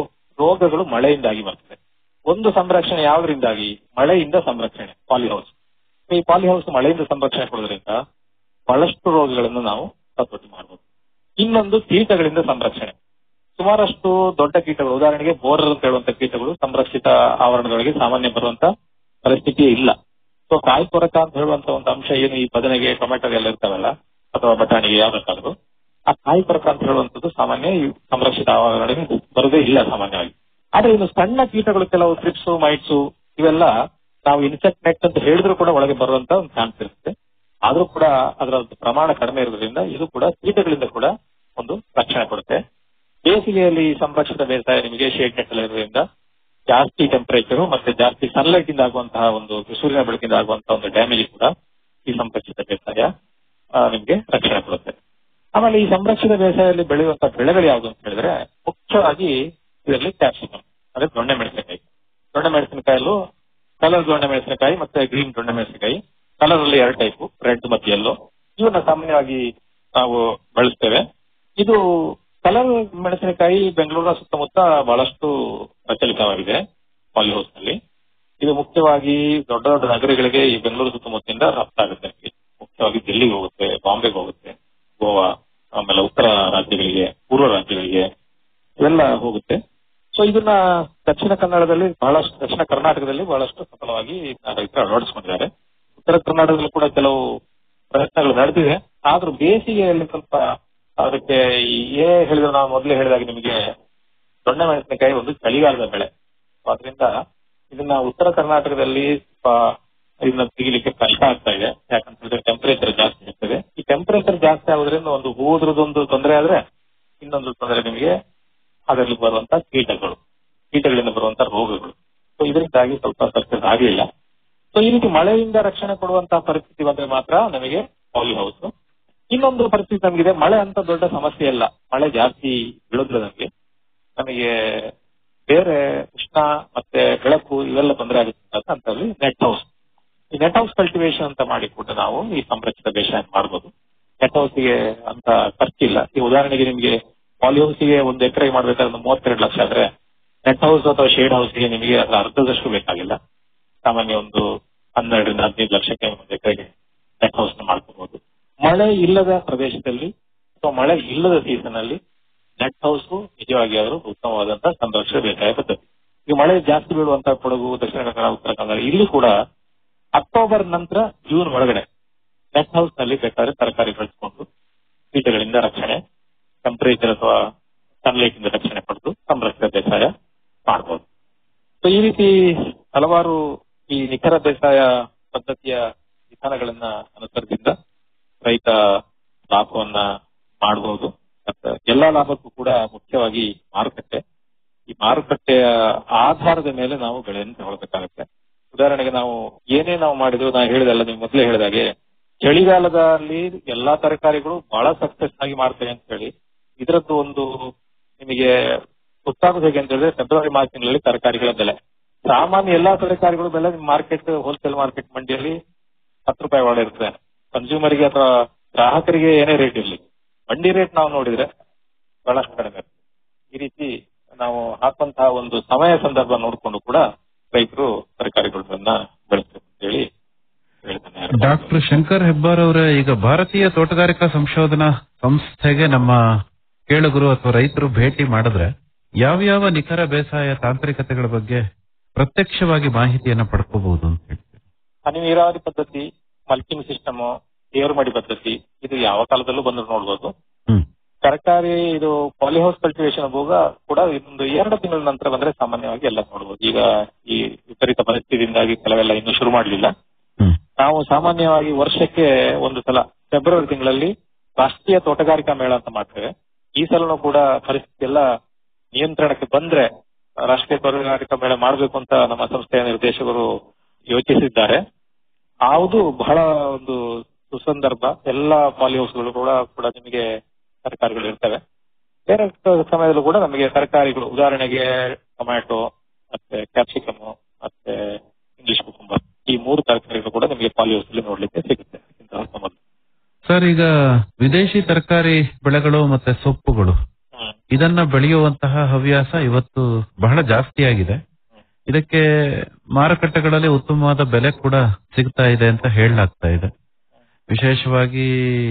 ರೋಗಗಳು ಮಳೆಯಿಂದಾಗಿ ಬರ್ತದೆ ಒಂದು ಸಂರಕ್ಷಣೆ ಯಾವ್ದ್ರಿಂದಾಗಿ ಮಳೆಯಿಂದ ಸಂರಕ್ಷಣೆ ಪಾಲಿಹೌಸ್ ಈ ಪಾಲಿಹೌಸ್ ಮಳೆಯಿಂದ ಸಂರಕ್ಷಣೆ ಕೊಡೋದ್ರಿಂದ ಬಹಳಷ್ಟು ರೋಗಗಳನ್ನು ನಾವು ಹತೋಟಿ ಮಾಡಬಹುದು ಇನ್ನೊಂದು ಕೀಟಗಳಿಂದ ಸಂರಕ್ಷಣೆ ಸುಮಾರಷ್ಟು ದೊಡ್ಡ ಕೀಟಗಳು ಉದಾಹರಣೆಗೆ ಬೋರರ್ ಅಂತ ಹೇಳುವಂತ ಕೀಟಗಳು ಸಂರಕ್ಷಿತ ಆವರಣಗಳಿಗೆ ಸಾಮಾನ್ಯ ಬರುವಂತ ಪರಿಸ್ಥಿತಿ ಇಲ್ಲ ಸೊ ಕಾಯಿ ಕೊರಕ ಅಂತ ಹೇಳುವಂತ ಒಂದು ಅಂಶ ಏನು ಈ ಬದನೆಗೆ ಟೊಮೆಟೊಗೆಲ್ಲ ಇರ್ತಾವಲ್ಲ ಅಥವಾ ಬಟಾಣಿಗೆ ಯಾವ್ದಕ್ಕಾದ್ರು ಆ ಕಾಯಿ ಕೊರಕ ಅಂತ ಹೇಳುವಂತದ್ದು ಸಾಮಾನ್ಯ ಈ ಸಂರಕ್ಷಿತ ಆವರಣಗಳಿಗೆ ಬರೋದೇ ಇಲ್ಲ ಸಾಮಾನ್ಯವಾಗಿ ಆದ್ರೆ ಇನ್ನು ಸಣ್ಣ ಕೀಟಗಳು ಕೆಲವು ಟ್ರಿಪ್ಸ್ ಮೈಟ್ಸು ಇವೆಲ್ಲ ನಾವು ಇನ್ಸೆಕ್ಟ್ ನೆಟ್ ಅಂತ ಹೇಳಿದ್ರು ಕೂಡ ಒಳಗೆ ಬರುವಂತ ಒಂದು ಚಾನ್ಸ್ ಇರುತ್ತೆ ಆದ್ರೂ ಕೂಡ ಅದರ ಒಂದು ಪ್ರಮಾಣ ಕಡಿಮೆ ಇರೋದ್ರಿಂದ ಇದು ಕೂಡ ಕೀಟಗಳಿಂದ ಕೂಡ ಒಂದು ರಕ್ಷಣೆ ಕೊಡುತ್ತೆ ಬೇಸಿಗೆಯಲ್ಲಿ ಸಂರಕ್ಷಿತ ಬೇಸಾಯ ನಿಮಗೆ ಶೇಡ್ ನೆಟ್ ಎಲ್ಲ ಇರೋದ್ರಿಂದ ಜಾಸ್ತಿ ಟೆಂಪರೇಚರ್ ಮತ್ತೆ ಜಾಸ್ತಿ ಸನ್ಲೈಟ್ ಇಂದ ಆಗುವಂತಹ ಒಂದು ಸೂರ್ಯನ ಬೆಳಕಿಂದ ಆಗುವಂತಹ ಒಂದು ಡ್ಯಾಮೇಜ್ ಕೂಡ ಈ ಸಂರಕ್ಷಿತ ಬೇಸಾಯ ಆ, ನಿಮ್ಗೆ ರಕ್ಷಣೆ ಕೊಡುತ್ತೆ ಆಮೇಲೆ ಈ ಸಂರಕ್ಷಿತ ಬೇಸಾಯದಲ್ಲಿ ಬೆಳೆಯುವಂತಹ ಬೆಳೆಗಳು ಯಾವುದು ಅಂತ ಹೇಳಿದ್ರೆ ಮುಖ್ಯವಾಗಿ ಇದರಲ್ಲಿ ಕ್ಯಾಪ್ಸಿಕಮ್ ಅಂದ್ರೆ ದೊಣ್ಣೆ ಮೆಣಸಿನಕಾಯಿ ದೊಣ್ಣೆ ಮೆಣಸಿನಕಾಯಲ್ಲೂ ಕಲರ್ ದೊಣ್ಣೆ ಮೆಣಸಿನಕಾಯಿ ಮತ್ತೆ ಗ್ರೀನ್ ದೊಣ್ಣೆ ಮೆಣಸಿನಕಾಯಿ ಕಲರ್ ಅಲ್ಲಿ ಎರಡು ಟೈಪ್ ರೆಡ್ ಮತ್ತೆ ಯೆಲ್ಲೋ ಇವನ್ನ ಸಾಮಾನ್ಯವಾಗಿ ನಾವು ಬಳಸ್ತೇವೆ ಇದು ಕಲರ್ ಮೆಣಸಿನಕಾಯಿ ಬೆಂಗಳೂರಿನ ಸುತ್ತಮುತ್ತ ಬಹಳಷ್ಟು ಪ್ರಚಲಿತವಾಗಿದೆ ಪಾಲಿಹೌಸ್ ನಲ್ಲಿ ಇದು ಮುಖ್ಯವಾಗಿ ದೊಡ್ಡ ದೊಡ್ಡ ನಗರಗಳಿಗೆ ಈ ಬೆಂಗಳೂರು ಸುತ್ತಮುತ್ತದಿಂದ ರಫ್ತಾಗುತ್ತೆ ನಮಗೆ ಮುಖ್ಯವಾಗಿ ದಿಲ್ಲಿಗೆ ಹೋಗುತ್ತೆ ಬಾಂಬೆಗೆ ಹೋಗುತ್ತೆ ಗೋವಾ ಆಮೇಲೆ ಉತ್ತರ ರಾಜ್ಯಗಳಿಗೆ ಪೂರ್ವ ರಾಜ್ಯಗಳಿಗೆ ಇವೆಲ್ಲ ಹೋಗುತ್ತೆ ಸೊ ಇದನ್ನ ದಕ್ಷಿಣ ಕನ್ನಡದಲ್ಲಿ ಬಹಳಷ್ಟು ದಕ್ಷಿಣ ಕರ್ನಾಟಕದಲ್ಲಿ ಬಹಳಷ್ಟು ಸಫಲವಾಗಿ ರೈತರು ಅಳವಡಿಸಿಕೊಂಡಿದ್ದಾರೆ ಉತ್ತರ ಕರ್ನಾಟಕದಲ್ಲಿ ಕೂಡ ಕೆಲವು ಪ್ರಯತ್ನಗಳು ನಡೆದಿದೆ ಆದ್ರೂ ಬೇಸಿಗೆಯಲ್ಲಿ ಸ್ವಲ್ಪ ಅದಕ್ಕೆ ಈ ಏನ್ ಹೇಳಿದ್ರು ನಾವು ಮೊದಲೇ ಹೇಳಿದಾಗ ನಿಮಗೆ ದೊಣ್ಣೆ ಮೆಣಸಿನಕಾಯಿ ಒಂದು ಚಳಿಗಾಲದ ಬೆಳೆ ಅದರಿಂದ ಇದನ್ನ ಉತ್ತರ ಕರ್ನಾಟಕದಲ್ಲಿ ಸ್ವಲ್ಪ ಇದನ್ನ ತೆಗಿಲಿಕ್ಕೆ ಕಷ್ಟ ಆಗ್ತಾ ಇದೆ ಯಾಕಂತ ಹೇಳಿದ್ರೆ ಟೆಂಪರೇಚರ್ ಜಾಸ್ತಿ ಇರ್ತದೆ ಈ ಟೆಂಪರೇಚರ್ ಜಾಸ್ತಿ ಆಗೋದ್ರಿಂದ ಒಂದು ಹೂದ್ರದೊಂದು ತೊಂದರೆ ಆದ್ರೆ ಇನ್ನೊಂದು ತೊಂದರೆ ನಿಮಗೆ ಅದರಲ್ಲಿ ಬರುವಂತ ಕೀಟಗಳು ಕೀಟಗಳಿಂದ ಬರುವಂತ ರೋಗಗಳು ಸೊ ಇದರಿಂದಾಗಿ ಸ್ವಲ್ಪ ಸಕ್ಸಸ್ ಆಗಲಿಲ್ಲ ಸೊ ಈ ರೀತಿ ಮಳೆಯಿಂದ ರಕ್ಷಣೆ ಕೊಡುವಂತಹ ಪರಿಸ್ಥಿತಿ ಬಂದ್ರೆ ಮಾತ್ರ ನಮಗೆ ಪಾಲಿ ಹೌಸ್ ಇನ್ನೊಂದು ಪರಿಸ್ಥಿತಿ ನಮಗಿದೆ ಮಳೆ ಅಂತ ದೊಡ್ಡ ಸಮಸ್ಯೆ ಇಲ್ಲ ಮಳೆ ಜಾಸ್ತಿ ಬೀಳೋದಿಲ್ಲ ನಮಗೆ ನಮಗೆ ಬೇರೆ ಉಷ್ಣ ಮತ್ತೆ ಬೆಳಕು ಇವೆಲ್ಲ ತೊಂದರೆ ಆಗುತ್ತೆ ಅಂತಲ್ಲಿ ನೆಟ್ ಹೌಸ್ ಈ ನೆಟ್ ಹೌಸ್ ಕಲ್ಟಿವೇಶನ್ ಅಂತ ಮಾಡಿ ಕೂಡ ನಾವು ಈ ಸಂರಕ್ಷಿತ ಬೇಸಾಯ ಮಾಡಬಹುದು ನೆಟ್ ಹೌಸ್ಗೆ ಅಂತ ಖರ್ಚಿಲ್ಲ ಈ ಉದಾಹರಣೆಗೆ ನಿಮಗೆ ಪಾಲಿಹೌಸ್ಗೆ ಒಂದು ಎಕರೆಗೆ ಮಾಡ್ಬೇಕಾದ್ರೆ ಒಂದು ಮೂವತ್ತೆರಡು ಲಕ್ಷ ಆದ್ರೆ ನೆಟ್ ಹೌಸ್ ಅಥವಾ ಶೇಡ್ ಹೌಸ್ಗೆ ನಿಮಗೆ ಅದರ ಅರ್ಧದಷ್ಟು ಬೇಕಾಗಿಲ್ಲ ಸಾಮಾನ್ಯ ಒಂದು ಹನ್ನೆರಡರಿಂದ ಹದಿನೈದು ಲಕ್ಷಕ್ಕೆ ಒಂದು ಎಕರೆಗೆ ನೆಟ್ ಹೌಸ್ ಮಾಡ್ಕೋಬಹುದು ಮಳೆ ಇಲ್ಲದ ಪ್ರದೇಶದಲ್ಲಿ ಅಥವಾ ಮಳೆ ಇಲ್ಲದ ಸೀಸನ್ ಅಲ್ಲಿ ನೆಟ್ ಹೌಸ್ ನಿಜವಾಗಿ ಅವರು ಉತ್ತಮವಾದಂತಹ ಸಂರಕ್ಷಣೆ ಬೇಸಾಯ ಪದ್ಧತಿ ಈ ಮಳೆ ಜಾಸ್ತಿ ಬೀಳುವಂತ ಕೊಡಗು ದಕ್ಷಿಣ ಕನ್ನಡ ಉತ್ತರ ಕನ್ನಡ ಇಲ್ಲಿ ಕೂಡ ಅಕ್ಟೋಬರ್ ನಂತರ ಜೂನ್ ಒಳಗಡೆ ನೆಟ್ ಹೌಸ್ ನಲ್ಲಿ ಬೇಕಾದ್ರೆ ತರಕಾರಿ ಬೆಳೆಸ್ಕೊಂಡು ಕೀಟಗಳಿಂದ ರಕ್ಷಣೆ ಟೆಂಪರೇಚರ್ ಅಥವಾ ಸನ್ಲೈಟ್ ಇಂದ ರಕ್ಷಣೆ ಪಡೆದು ಸಂರಕ್ಷಿತ ಬೇಸಾಯ ಮಾಡಬಹುದು ಸೊ ಈ ರೀತಿ ಹಲವಾರು ಈ ನಿಖರ ಬೇಸಾಯ ಪದ್ಧತಿಯ ವಿಧಾನಗಳನ್ನ ಅನುಸರಿಸಿದ ರೈತ ಲಾಭವನ್ನ ಮಾಡಬಹುದು ಮತ್ತೆ ಎಲ್ಲಾ ಲಾಭಕ್ಕೂ ಕೂಡ ಮುಖ್ಯವಾಗಿ ಮಾರುಕಟ್ಟೆ ಈ ಮಾರುಕಟ್ಟೆಯ ಆಧಾರದ ಮೇಲೆ ನಾವು ಬೆಳೆಯನ್ನು ತಗೊಳ್ಬೇಕಾಗತ್ತೆ ಉದಾಹರಣೆಗೆ ನಾವು ಏನೇ ನಾವು ಮಾಡಿದ್ರು ನಾವು ಹೇಳಿದಲ್ಲ ನೀವು ಮೊದಲೇ ಹೇಳಿದಾಗೆ ಚಳಿಗಾಲದಲ್ಲಿ ಎಲ್ಲಾ ತರಕಾರಿಗಳು ಬಹಳ ಸಕ್ಸಸ್ ಆಗಿ ಮಾಡ್ತೇವೆ ಅಂತ ಹೇಳಿ ಇದರದ್ದು ಒಂದು ನಿಮಗೆ ಗೊತ್ತಾಗೋದು ಹೇಗೆ ಅಂತ ಹೇಳಿದ್ರೆ ಫೆಬ್ರವರಿ ಮಾರ್ಚ್ ತಿಂಗಳಲ್ಲಿ ತರಕಾರಿಗಳ ಬೆಲೆ ಸಾಮಾನ್ಯ ಎಲ್ಲಾ ತರಕಾರಿಗಳು ಬೆಲೆ ಮಾರ್ಕೆಟ್ ಹೋಲ್ಸೇಲ್ ಮಾರ್ಕೆಟ್ ಮಂಡಿಯಲ್ಲಿ ಹತ್ತು ರೂಪಾಯಿ ಒಳಗೆ ಇರ್ತದೆ ಕನ್ಸ್ಯೂಮರ್ಗೆ ಅಥವಾ ಗ್ರಾಹಕರಿಗೆ ಏನೇ ರೇಟ್ ಇರಲಿ ಮಂಡಿ ರೇಟ್ ನಾವು ನೋಡಿದ್ರೆ ಬಹಳಷ್ಟು ಕಡಿಮೆ ಇರ್ತದೆ ಈ ರೀತಿ ನಾವು ಹಾಕುವಂತಹ ಒಂದು ಸಮಯ ಸಂದರ್ಭ ನೋಡಿಕೊಂಡು ಕೂಡ ರೈತರು ತರಕಾರಿಗಳನ್ನ ಬೆಳೆಸಬೇಕು ಅಂತ ಹೇಳಿ ಹೇಳ್ತಾನೆ ಡಾಕ್ಟರ್ ಶಂಕರ್ ಹೆಬ್ಬಾರ್ ಅವರ ಈಗ ಭಾರತೀಯ ತೋಟಗಾರಿಕಾ ಸಂಶೋಧನಾ ಸಂಸ್ಥೆಗೆ ನಮ್ಮ ಕೇಳುಗರು ಅಥವಾ ರೈತರು ಭೇಟಿ ಮಾಡಿದ್ರೆ ಯಾವ್ಯಾವ ನಿಖರ ಬೇಸಾಯ ತಾಂತ್ರಿಕತೆಗಳ ಬಗ್ಗೆ ಪ್ರತ್ಯಕ್ಷವಾಗಿ ಮಾಹಿತಿಯನ್ನ ಪಡ್ಕೋಬಹುದು ಅಂತ ಹೇಳಿ ಹನಿ ನೀರಾವರಿ ಪದ್ಧತಿ ಮಲ್ಚಿಂಗ್ ಸಿಸ್ಟಮ್ ಏರುಮಡಿ ಪದ್ಧತಿ ಇದು ಯಾವ ಕಾಲದಲ್ಲೂ ಬಂದ್ರು ನೋಡ್ಬೋದು ತರಕಾರಿ ಇದು ಪಾಲಿಹೌಸ್ ಕಲ್ಟಿವೇಶನ್ ಹೋಗ ಕೂಡ ಒಂದು ಎರಡು ತಿಂಗಳ ನಂತರ ಬಂದ್ರೆ ಸಾಮಾನ್ಯವಾಗಿ ಎಲ್ಲ ನೋಡ್ಬೋದು ಈಗ ಈ ವಿಪರೀತ ಪರಿಸ್ಥಿತಿಯಿಂದಾಗಿ ಕೆಲವೆಲ್ಲ ಇನ್ನೂ ಶುರು ಮಾಡಲಿಲ್ಲ ನಾವು ಸಾಮಾನ್ಯವಾಗಿ ವರ್ಷಕ್ಕೆ ಒಂದು ಸಲ ಫೆಬ್ರವರಿ ತಿಂಗಳಲ್ಲಿ ರಾಷ್ಟ್ರೀಯ ತೋಟಗಾರಿಕಾ ಮೇಳ ಅಂತ ಮಾಡ್ತೇವೆ ಈ ಸಲನೂ ಕೂಡ ಪರಿಸ್ಥಿತಿ ಎಲ್ಲ ನಿಯಂತ್ರಣಕ್ಕೆ ಬಂದ್ರೆ ರಾಷ್ಟ್ರೀಯ ತೋಟಗಾರಿಕಾ ಮೇಳ ಮಾಡಬೇಕು ಅಂತ ನಮ್ಮ ಸಂಸ್ಥೆಯ ನಿರ್ದೇಶಕರು ಯೋಚಿಸಿದ್ದಾರೆ ಯಾವುದು ಬಹಳ ಒಂದು ಸುಸಂದರ್ಭ ಎಲ್ಲ ಪಾಲಿಹೌಸ್ಗಳು ಕೂಡ ಕೂಡ ನಿಮಗೆ ತರಕಾರಿಗಳು ಇರ್ತವೆ ಬೇರೆ ಸಮಯದಲ್ಲೂ ಕೂಡ ನಮಗೆ ತರಕಾರಿಗಳು ಉದಾಹರಣೆಗೆ ಟೊಮ್ಯಾಟೊ ಮತ್ತೆ ಕ್ಯಾಪ್ಸಿಕಮ್ ಮತ್ತೆ ಇಂಗ್ಲಿಷ್ ಕುಕುಂಬರ್ ಈ ಮೂರು ತರಕಾರಿಗಳು ಕೂಡ ನಿಮಗೆ ಪಾಲಿಹೌಸ್ ಅಲ್ಲಿ ನೋಡ್ಲಿಕ್ಕೆ ಸಿಗುತ್ತೆ ಇಂತಹ ಸಂಬಂಧ ಸರ್ ಈಗ ವಿದೇಶಿ ತರಕಾರಿ ಬೆಳೆಗಳು ಮತ್ತೆ ಸೊಪ್ಪುಗಳು ಇದನ್ನ ಬೆಳೆಯುವಂತಹ ಹವ್ಯಾಸ ಇವತ್ತು ಬಹಳ ಜಾಸ್ತಿ ಆಗಿದೆ ಇದಕ್ಕೆ ಮಾರುಕಟ್ಟೆಗಳಲ್ಲಿ ಉತ್ತಮವಾದ ಬೆಲೆ ಕೂಡ ಸಿಗ್ತಾ ಇದೆ ಅಂತ ಹೇಳಲಾಗ್ತಾ ಇದೆ ವಿಶೇಷವಾಗಿ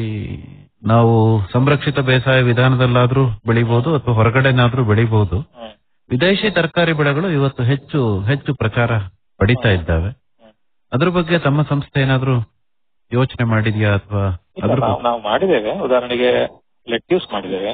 ನಾವು ಸಂರಕ್ಷಿತ ಬೇಸಾಯ ವಿಧಾನದಲ್ಲಾದ್ರೂ ಬೆಳಿಬಹುದು ಅಥವಾ ಹೊರಗಡೆನಾದ್ರೂ ಬೆಳಿಬಹುದು ವಿದೇಶಿ ತರಕಾರಿ ಬೆಳೆಗಳು ಇವತ್ತು ಹೆಚ್ಚು ಹೆಚ್ಚು ಪ್ರಚಾರ ಪಡಿತಾ ಇದ್ದಾವೆ ಅದ್ರ ಬಗ್ಗೆ ತಮ್ಮ ಸಂಸ್ಥೆ ಏನಾದ್ರೂ ಯೋಚನೆ ಮಾಡಿದ್ಯಾ ಅಥವಾ ಇಲ್ಲ, ಅದ್ರ ನಾವು ನಾವು ಮಾಡಿದ್ದೇವೆ ಉದಾಹರಣೆಗೆ ಲೆಟ್ಯೂಸ್ ಮಾಡಿದ್ದೇವೆ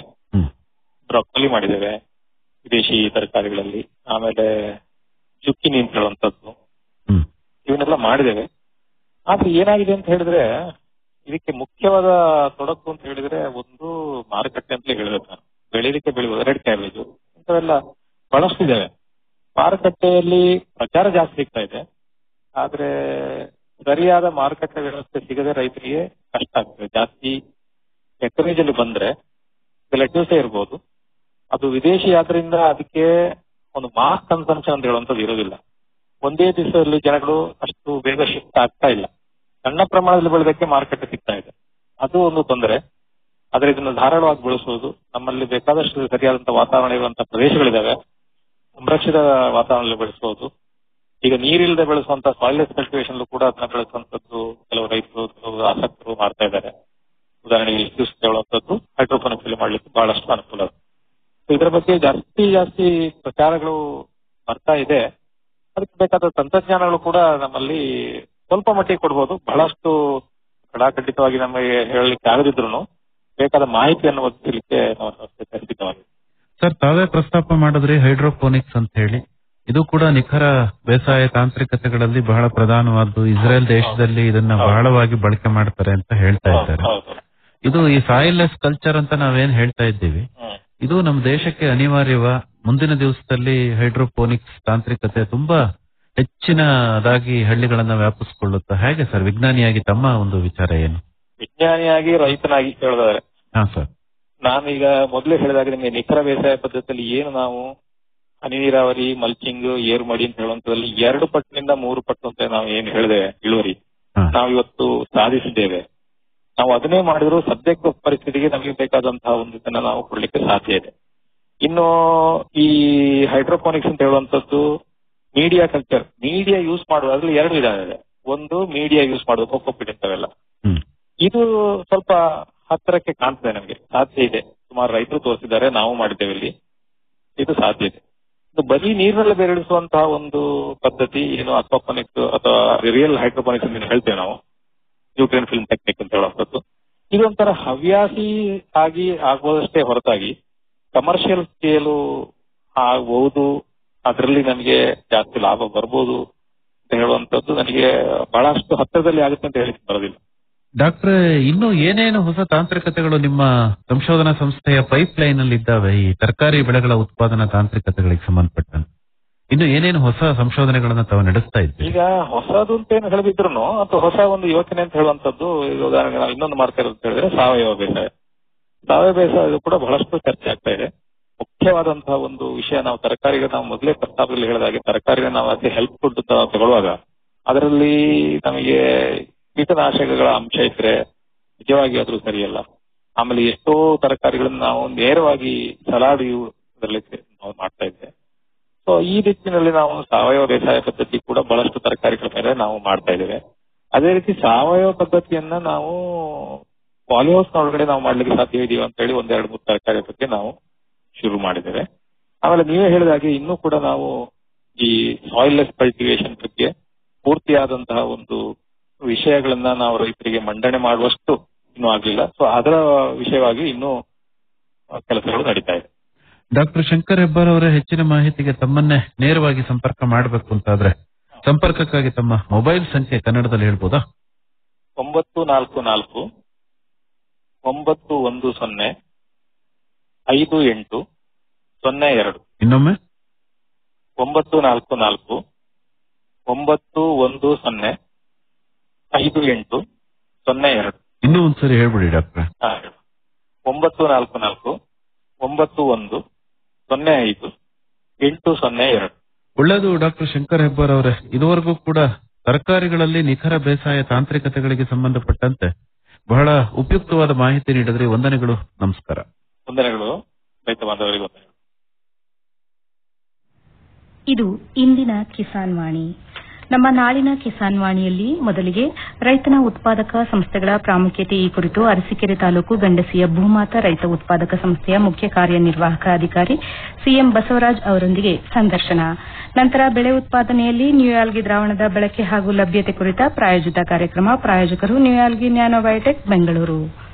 ಬ್ರೊಕೊಲಿ ಮಾಡಿದ್ದೇವೆ ವಿದೇಶಿ ತರಕಾರಿಗಳಲ್ಲಿ ಆಮೇಲೆ ಚುಕ್ಕಿನಿ ಅಂತ ಹೇಳುವಂತದ್ದು ಇವನ್ನೆಲ್ಲ ಮಾಡಿದ್ದೇವೆ ಆದ್ರೆ ಏನಾಗಿದೆ ಅಂತ ಹೇಳಿದ್ರೆ ಇದಕ್ಕೆ ಮುಖ್ಯವಾದ ತೊಡಕು ಅಂತ ಹೇಳಿದ್ರೆ ಒಂದು ಮಾರುಕಟ್ಟೆ ಅಂತಲೇ ಹೇಳ್ಬೇಕು ನಾನು ಬೆಳೀಲಿಕ್ಕೆ ಬೆಳೆಯುವುದು ರೆಡ್ ಕ್ಯಾಬೇಜು ಇಂಥವೆಲ್ಲ ಬಹಳಷ್ಟು ಇದಾವೆ ಮಾರುಕಟ್ಟೆಯಲ್ಲಿ ಪ್ರಚಾರ ಜಾಸ್ತಿ ಸಿಗ್ತಾ ಇದೆ ಆದ್ರೆ ಸರಿಯಾದ ಮಾರುಕಟ್ಟೆ ವ್ಯವಸ್ಥೆ ಸಿಗದೆ ರೈತರಿಗೆ ಕಷ್ಟ ಆಗ್ತದೆ ಜಾಸ್ತಿ ಎಕರೇಜ್ ಅಲ್ಲಿ ಬಂದ್ರೆ ಲೆಟ್ಯೂಸೇ ಇರ್ಬೋದು ಅದು ವಿದೇಶಿ ಆದ್ರಿಂದ ಅದಕ್ಕೆ ಒಂದು ಮಾಸ್ ಕನ್ಸಂಪ್ಷನ್ ಅಂತ ಹೇಳುವಂಥದ್ದು ಇರೋದಿಲ್ಲ ಒಂದೇ ದಿವಸದಲ್ಲಿ ಜನಗಳು ಅಷ್ಟು ಬೇಗ ಶಿಫ್ಟ್ ಆಗ್ತಾ ಇಲ್ಲ ಸಣ್ಣ ಪ್ರಮಾಣದಲ್ಲಿ ಬೆಳೆದಕ್ಕೆ ಮಾರುಕಟ್ಟೆ ಸಿಗ್ತಾ ಇದೆ ಅದು ಒಂದು ತೊಂದರೆ ಆದ್ರೆ ಇದನ್ನು ಧಾರಾಳವಾಗಿ ಬೆಳೆಸುವುದು ನಮ್ಮಲ್ಲಿ ಬೇಕಾದಷ್ಟು ಸರಿಯಾದಂತಹ ವಾತಾವರಣ ಇರುವಂತಹ ಪ್ರದೇಶಗಳಿದಾವೆ ಸಂರಕ್ಷಿತ ವಾತಾವರಣದಲ್ಲಿ ಬೆಳೆಸಬಹುದು ಈಗ ನೀರಿಲ್ಲದೆ ಬೆಳೆಸುವಂತ ಸಾಯಿಲೆಸ್ ಕಲ್ಟಿವೇಶನ್ ಕೂಡ ಅದನ್ನ ಬೆಳೆಸುವಂತದ್ದು ಕೆಲವು ರೈತರು ಕೆಲವು ಆಸಕ್ತರು ಮಾಡ್ತಾ ಇದ್ದಾರೆ ಉದಾಹರಣೆಗೆ ಜ್ಯೂಸ್ ಹೇಳುವಂತದ್ದು ಹೈಡ್ರೋಫೋನಿಕ್ಸ್ ಅಲ್ಲಿ ಮಾಡ್ಲಿಕ್ಕೆ ಬಹಳಷ್ಟು ಅನುಕೂಲ ಇದೆ. So ಇದರ ಬಗ್ಗೆ ಜಾಸ್ತಿ ಜಾಸ್ತಿ ಪ್ರಚಾರಗಳು ಬರ್ತಾ ಇದೆ ಅದಕ್ಕೆ ಬೇಕಾದ ತಂತ್ರಜ್ಞಾನಗಳು ಕೂಡ ನಮ್ಮಲ್ಲಿ ಸ್ವಲ್ಪ ಮಟ್ಟಿಗೆ ಕೊಡ್ಬೋದು ಬಹಳಷ್ಟು ಕಡಾಖಂಡಿತವಾಗಿ ನಮಗೆ ಹೇಳಲಿಕ್ಕೆ ಆಗದಿದ್ರು ಬೇಕಾದ ಮಾಹಿತಿಯನ್ನು ಒದಗಿಸಲಿಕ್ಕೆ ನಮ್ಮ ಸಂಸ್ಥೆ ಖಚಿತವಾಗಿದೆ ಸರ್ ತಾವೇ ಪ್ರಸ್ತಾಪ ಮಾಡಿದ್ರಿ ಹೈಡ್ರೋಫೋನಿಕ್ಸ್ ಅಂತ ಹೇಳಿ ಇದು ಕೂಡ ನಿಖರ ಬೇಸಾಯ ತಾಂತ್ರಿಕತೆಗಳಲ್ಲಿ ಬಹಳ ಪ್ರಧಾನವಾದ್ದು ಇಸ್ರೇಲ್ ದೇಶದಲ್ಲಿ ಇದನ್ನ ಬಹಳವಾಗಿ ಬಳಕೆ ಮಾಡ್ತಾರೆ ಅಂತ ಹೇಳ್ತಾ ಇದ್ದಾರೆ ಇದು ಈ ಸಾಯಿಲ್ಲೆಸ್ ಕಲ್ಚರ್ ಅಂತ ನಾವೇನ್ ಹೇಳ್ತಾ ಇದ್ದೀವಿ ಇದು ನಮ್ಮ ದೇಶಕ್ಕೆ ಅನಿವಾರ್ಯವ ಮುಂದಿನ ದಿವಸದಲ್ಲಿ ಹೈಡ್ರೋಫೋನಿಕ್ಸ್ ತಾಂತ್ರಿಕತೆ ತುಂಬಾ ಹೆಚ್ಚಿನದಾಗಿ ಹಳ್ಳಿಗಳನ್ನ ವ್ಯಾಪಿಸಿಕೊಳ್ಳುತ್ತಾ ಹೇಗೆ ಸರ್ ವಿಜ್ಞಾನಿಯಾಗಿ ತಮ್ಮ ಒಂದು ವಿಚಾರ ಏನು ವಿಜ್ಞಾನಿಯಾಗಿ ರೈತನಾಗಿ ಹೇಳೋದಾದ್ರೆ ಹಾ ಸರ್ ನಾನೀಗ ಮೊದಲೇ ಹೇಳಿದಾಗ ನಿಮಗೆ ನಿಖರ ಬೇಸಾಯ ಪದ್ಧತಿಯಲ್ಲಿ ಏನು ನಾವು ಹನಿ ನೀರಾವರಿ ಮಲ್ಚಿಂಗ್ ಏರು ಮಡಿ ಅಂತ ಹೇಳುವಂತದ್ರಲ್ಲಿ ಎರಡು ಪಟ್ಟಿನಿಂದ ಮೂರು ಪಟ್ಟು ಅಂತ ನಾವು ಏನು ಹೇಳಿದೆ ಇಳುವರಿ ನಾವು ಇವತ್ತು ಸಾಧಿಸಿದ್ದೇವೆ ನಾವು ಅದನ್ನೇ ಮಾಡಿದ್ರು ಸದ್ಯಕ್ಕೆ ಪರಿಸ್ಥಿತಿಗೆ ನಮಗೆ ಬೇಕಾದಂತಹ ಒಂದು ಇದನ್ನ ನಾವು ಕೊಡ್ಲಿಕ್ಕೆ ಸಾಧ್ಯ ಇದೆ ಇನ್ನು ಈ ಹೈಡ್ರೋಫೋನಿಕ್ಸ್ ಅಂತ ಹೇಳುವಂತದ್ದು ಮೀಡಿಯಾ ಕಲ್ಚರ್ ಮೀಡಿಯಾ ಯೂಸ್ ಮಾಡುವ ಅದ್ರಲ್ಲಿ ಎರಡು ವಿಧಾನ ಇದೆ ಒಂದು ಮೀಡಿಯಾ ಯೂಸ್ ಮಾಡೋದು ಕೊಕ್ಕೊಪಿಟ್ ಇಂಥವೆಲ್ಲ ಇದು ಸ್ವಲ್ಪ ಹತ್ತಿರಕ್ಕೆ ಕಾಣ್ತದೆ ನಮಗೆ ಸಾಧ್ಯ ಇದೆ ಸುಮಾರು ರೈತರು ತೋರಿಸಿದ್ದಾರೆ ನಾವು ಮಾಡಿದ್ದೇವೆ ಇಲ್ಲಿ ಇದು ಸಾಧ್ಯ ಇದೆ ಇದು ಬರೀ ನೀರಿನಲ್ಲಿ ಬೆರಳಿಸುವಂತಹ ಒಂದು ಪದ್ಧತಿ ಏನು ಅಕ್ವಾಫೋನಿಕ್ಸ್ ಅಥವಾ ರಿಯಲ್ ಹೈಡ್ರೋಫೋನಿಕ್ಸ್ ಅಂತ ಹೇಳ್ತೇವೆ ನಾವು ನ್ಯೂಟ್ರಿಯನ್ ಫಿಲ್ಮ್ ಟೆಕ್ನಿಕ್ ಅಂತ ಹೇಳುವಂಥದ್ದು ಇದೊಂಥರ ಹವ್ಯಾಸಿ ಆಗಿ ಆಗ್ಬೋದಷ್ಟೇ ಹೊರತಾಗಿ ಕಮರ್ಷಿಯಲ್ ಸ್ಕೇಲು ಆಗಬಹುದು ಅದರಲ್ಲಿ ನನಗೆ ಜಾಸ್ತಿ ಲಾಭ ಬರ್ಬೋದು ಅಂತ ಹೇಳುವಂತದ್ದು ನನಗೆ ಬಹಳಷ್ಟು ಹತ್ತಿರದಲ್ಲಿ ಆಗುತ್ತೆ ಅಂತ ಹೇಳಿಕ್ಕೆ ಬರೋದಿಲ್ಲ ಡಾಕ್ಟ್ರೆ ಇನ್ನು ಏನೇನು ಹೊಸ ತಾಂತ್ರಿಕತೆಗಳು ನಿಮ್ಮ ಸಂಶೋಧನಾ ಸಂಸ್ಥೆಯ ಪೈಪ್ ಲೈನ್ ಅಲ್ಲಿ ಇದ್ದಾವೆ ಈ ತರಕಾರಿ ಬೆಳೆಗಳ ಉತ್ಪಾದನಾ ತಾಂತ್ರಿಕತೆಗಳಿಗೆ ಸಂಬಂಧಪಟ್ಟಂತೆ ಇನ್ನು ಏನೇನು ಹೊಸ ಸಂಶೋಧನೆಗಳನ್ನ ತಾವು ನಡೆಸ್ತಾ ಇದ್ದೀರಿ ಈಗ ಹೊಸದು ಅಂತ ಏನು ಹೇಳಿದ್ರು ಅಥವಾ ಹೊಸ ಒಂದು ಯೋಚನೆ ಅಂತ ಹೇಳುವಂತದ್ದು ಈಗ ಉದಾಹರಣೆಗೆ ನಾವು ಇನ್ನೊಂದು ಮಾಡ್ತಾ ಇರೋದು ಅಂತ ಹೇಳಿದ್ರೆ ಸಾವಯವ ಬೇಸಾಯ ಸಾವಯವ ಬೇಸಾಯ ಕೂಡ ಬಹಳಷ್ಟು ಚರ್ಚೆ ಆಗ್ತಾ ಇದೆ ಮುಖ್ಯವಾದಂತಹ ಒಂದು ವಿಷಯ ನಾವು ತರಕಾರಿಗೆ ನಾವು ಮೊದಲೇ ಪ್ರಸ್ತಾಪದಲ್ಲಿ ಹೇಳಿದಾಗೆ ತರಕಾರಿಗೆ ನಾವು ಅತಿ ಹೆಲ್ಪ್ ಫುಡ್ ತಗೊಳ್ಳುವಾಗ ಅದರಲ್ಲಿ ನಮಗೆ ಕೀಟನಾಶಕಗಳ ಅಂಶ ಇದ್ರೆ ನಿಜವಾಗಿ ಆದ್ರೂ ಸರಿಯಲ್ಲ ಆಮೇಲೆ ಎಷ್ಟೋ ತರಕಾರಿಗಳನ್ನ ನಾವು ನೇರವಾಗಿ ಸಲಾಡ್ ಇದರಲ್ಲಿ ನಾವು ಮಾಡ್ತಾ ಇದ್ದೇವೆ ಸೊ ಈ ದಿಕ್ಕಿನಲ್ಲಿ ನಾವು ಸಾವಯವ ಬೇಸಾಯ ಪದ್ಧತಿ ಕೂಡ ಬಹಳಷ್ಟು ತರಕಾರಿಗಳ ಮೇಲೆ ನಾವು ಮಾಡ್ತಾ ಇದ್ದೇವೆ ಅದೇ ರೀತಿ ಸಾವಯವ ಪದ್ಧತಿಯನ್ನ ನಾವು ಪಾಲಿಹೌಸ್ ಒಳಗಡೆ ನಾವು ಮಾಡ್ಲಿಕ್ಕೆ ಸಾಧ್ಯ ಇದೆಯೋ ಅಂತ ಹೇಳಿ ಒಂದೆರಡು ಮೂರು ತರಕಾರಿ ಬಗ್ಗೆ ನಾವು ಶುರು ಮಾಡಿದ್ದೇವೆ ಆಮೇಲೆ ನೀವೇ ಹೇಳಿದ ಹಾಗೆ ಇನ್ನೂ ಕೂಡ ನಾವು ಈ ಸಾಯಿಲ್ಲೆಸ್ ಕಲ್ಟಿವೇಶನ್ ಬಗ್ಗೆ ಪೂರ್ತಿಯಾದಂತಹ ಒಂದು ವಿಷಯಗಳನ್ನ ನಾವು ರೈತರಿಗೆ ಮಂಡನೆ ಮಾಡುವಷ್ಟು ಇನ್ನೂ ಆಗ್ಲಿಲ್ಲ ಸೊ ಅದರ ವಿಷಯವಾಗಿ ಇನ್ನೂ ಆ, ಕೆಲಸಗಳು ನಡೀತಾ ಇದೆ ಡಾಕ್ಟರ್ ಶಂಕರ್ ಹೆಬ್ಬಾರ್ ಅವರೇ ಹೆಚ್ಚಿನ ಮಾಹಿತಿಗೆ ತಮ್ಮನ್ನೇ ನೇರವಾಗಿ ಸಂಪರ್ಕ ಮಾಡಬೇಕು ಅಂತಾದ್ರೆ ಸಂಪರ್ಕಕ್ಕಾಗಿ ತಮ್ಮ ಮೊಬೈಲ್ ಸಂಖ್ಯೆ ಕನ್ನಡದಲ್ಲಿ ಹೇಳ್ಬೋದಾ ಒಂಬತ್ತು ನಾಲ್ಕು ನಾಲ್ಕು ಒಂಬತ್ತು ಒಂದು ಸೊನ್ನೆ ಐದು ಎಂಟು ಸೊನ್ನೆ ಎರಡು ಇನ್ನೊಮ್ಮೆ ಒಂಬತ್ತು ನಾಲ್ಕು ನಾಲ್ಕು ಒಂಬತ್ತು ಒಂದು ಸೊನ್ನೆ ಐದು ಎಂಟು ಸೊನ್ನೆ ಎರಡು ಇನ್ನೂ ಒಂದ್ಸರಿ ಹೇಳ್ಬಿಡಿ ಡಾಕ್ಟ್ರೆ ಹಾ, ಒಂಬತ್ತು ನಾಲ್ಕು ನಾಲ್ಕು ಒಂಬತ್ತು ಒಂದು ಸೊನ್ನೆ ಐದು ಎಂಟು ಸೊನ್ನೆ ಎರಡು ಒಳ್ಳೆಯದು ಡಾಕ್ಟರ್ ಶಂಕರ್ ಹೆಬ್ಬಾರ್ ಅವರೇ ಇದುವರೆಗೂ ಕೂಡ ತರಕಾರಿಗಳಲ್ಲಿ ನಿಖರ ಬೇಸಾಯ ತಾಂತ್ರಿಕತೆಗಳಿಗೆ ಸಂಬಂಧಪಟ್ಟಂತೆ ಬಹಳ ಉಪಯುಕ್ತವಾದ ಮಾಹಿತಿ ನೀಡಿದ್ರಿ ವಂದನೆಗಳು ನಮಸ್ಕಾರ ವಂದನೆಗಳು ರೈತ ಬಾಂಧವರಿಗೆ ವಂದನೆಗಳು ಇದು ಇಂದಿನ ಕಿಸಾನ್ ವಾಣಿ ನಮ್ಮ ನಾಳಿನ ಕಿಸಾನ್ ವಾಣಿಯಲ್ಲಿ ಮೊದಲಿಗೆ ರೈತನ ಉತ್ಪಾದಕ ಸಂಸ್ಥೆಗಳ ಪ್ರಾಮುಖ್ಯತೆ ಈ ಕುರಿತು ಅರಸೀಕೆರೆ ತಾಲೂಕು ಗಂಡಸಿಯ ಭೂಮಾತ ರೈತ ಉತ್ಪಾದಕ ಸಂಸ್ಥೆಯ ಮುಖ್ಯ ಕಾರ್ಯನಿರ್ವಾಹಕ ಅಧಿಕಾರಿ ಸಿಎಂ ಬಸವರಾಜ್ ಅವರೊಂದಿಗೆ ಸಂದರ್ಶನ ನಂತರ ಬೆಳೆ ಉತ್ಪಾದನೆಯಲ್ಲಿ ನ್ಯೂಯಾಲ್ಗಿ ದ್ರಾವಣದ ಬಳಕೆ ಹಾಗೂ ಲಭ್ಯತೆ ಕುರಿತ ಪ್ರಾಯೋಜಿತ ಕಾರ್ಯಕ್ರಮ ಪ್ರಾಯೋಜಕರು ನ್ಯೂಯಾಲ್ಗಿ ನ್ಯಾನೋಬಯೋಟೆಕ್ ಬೆಂಗಳೂರು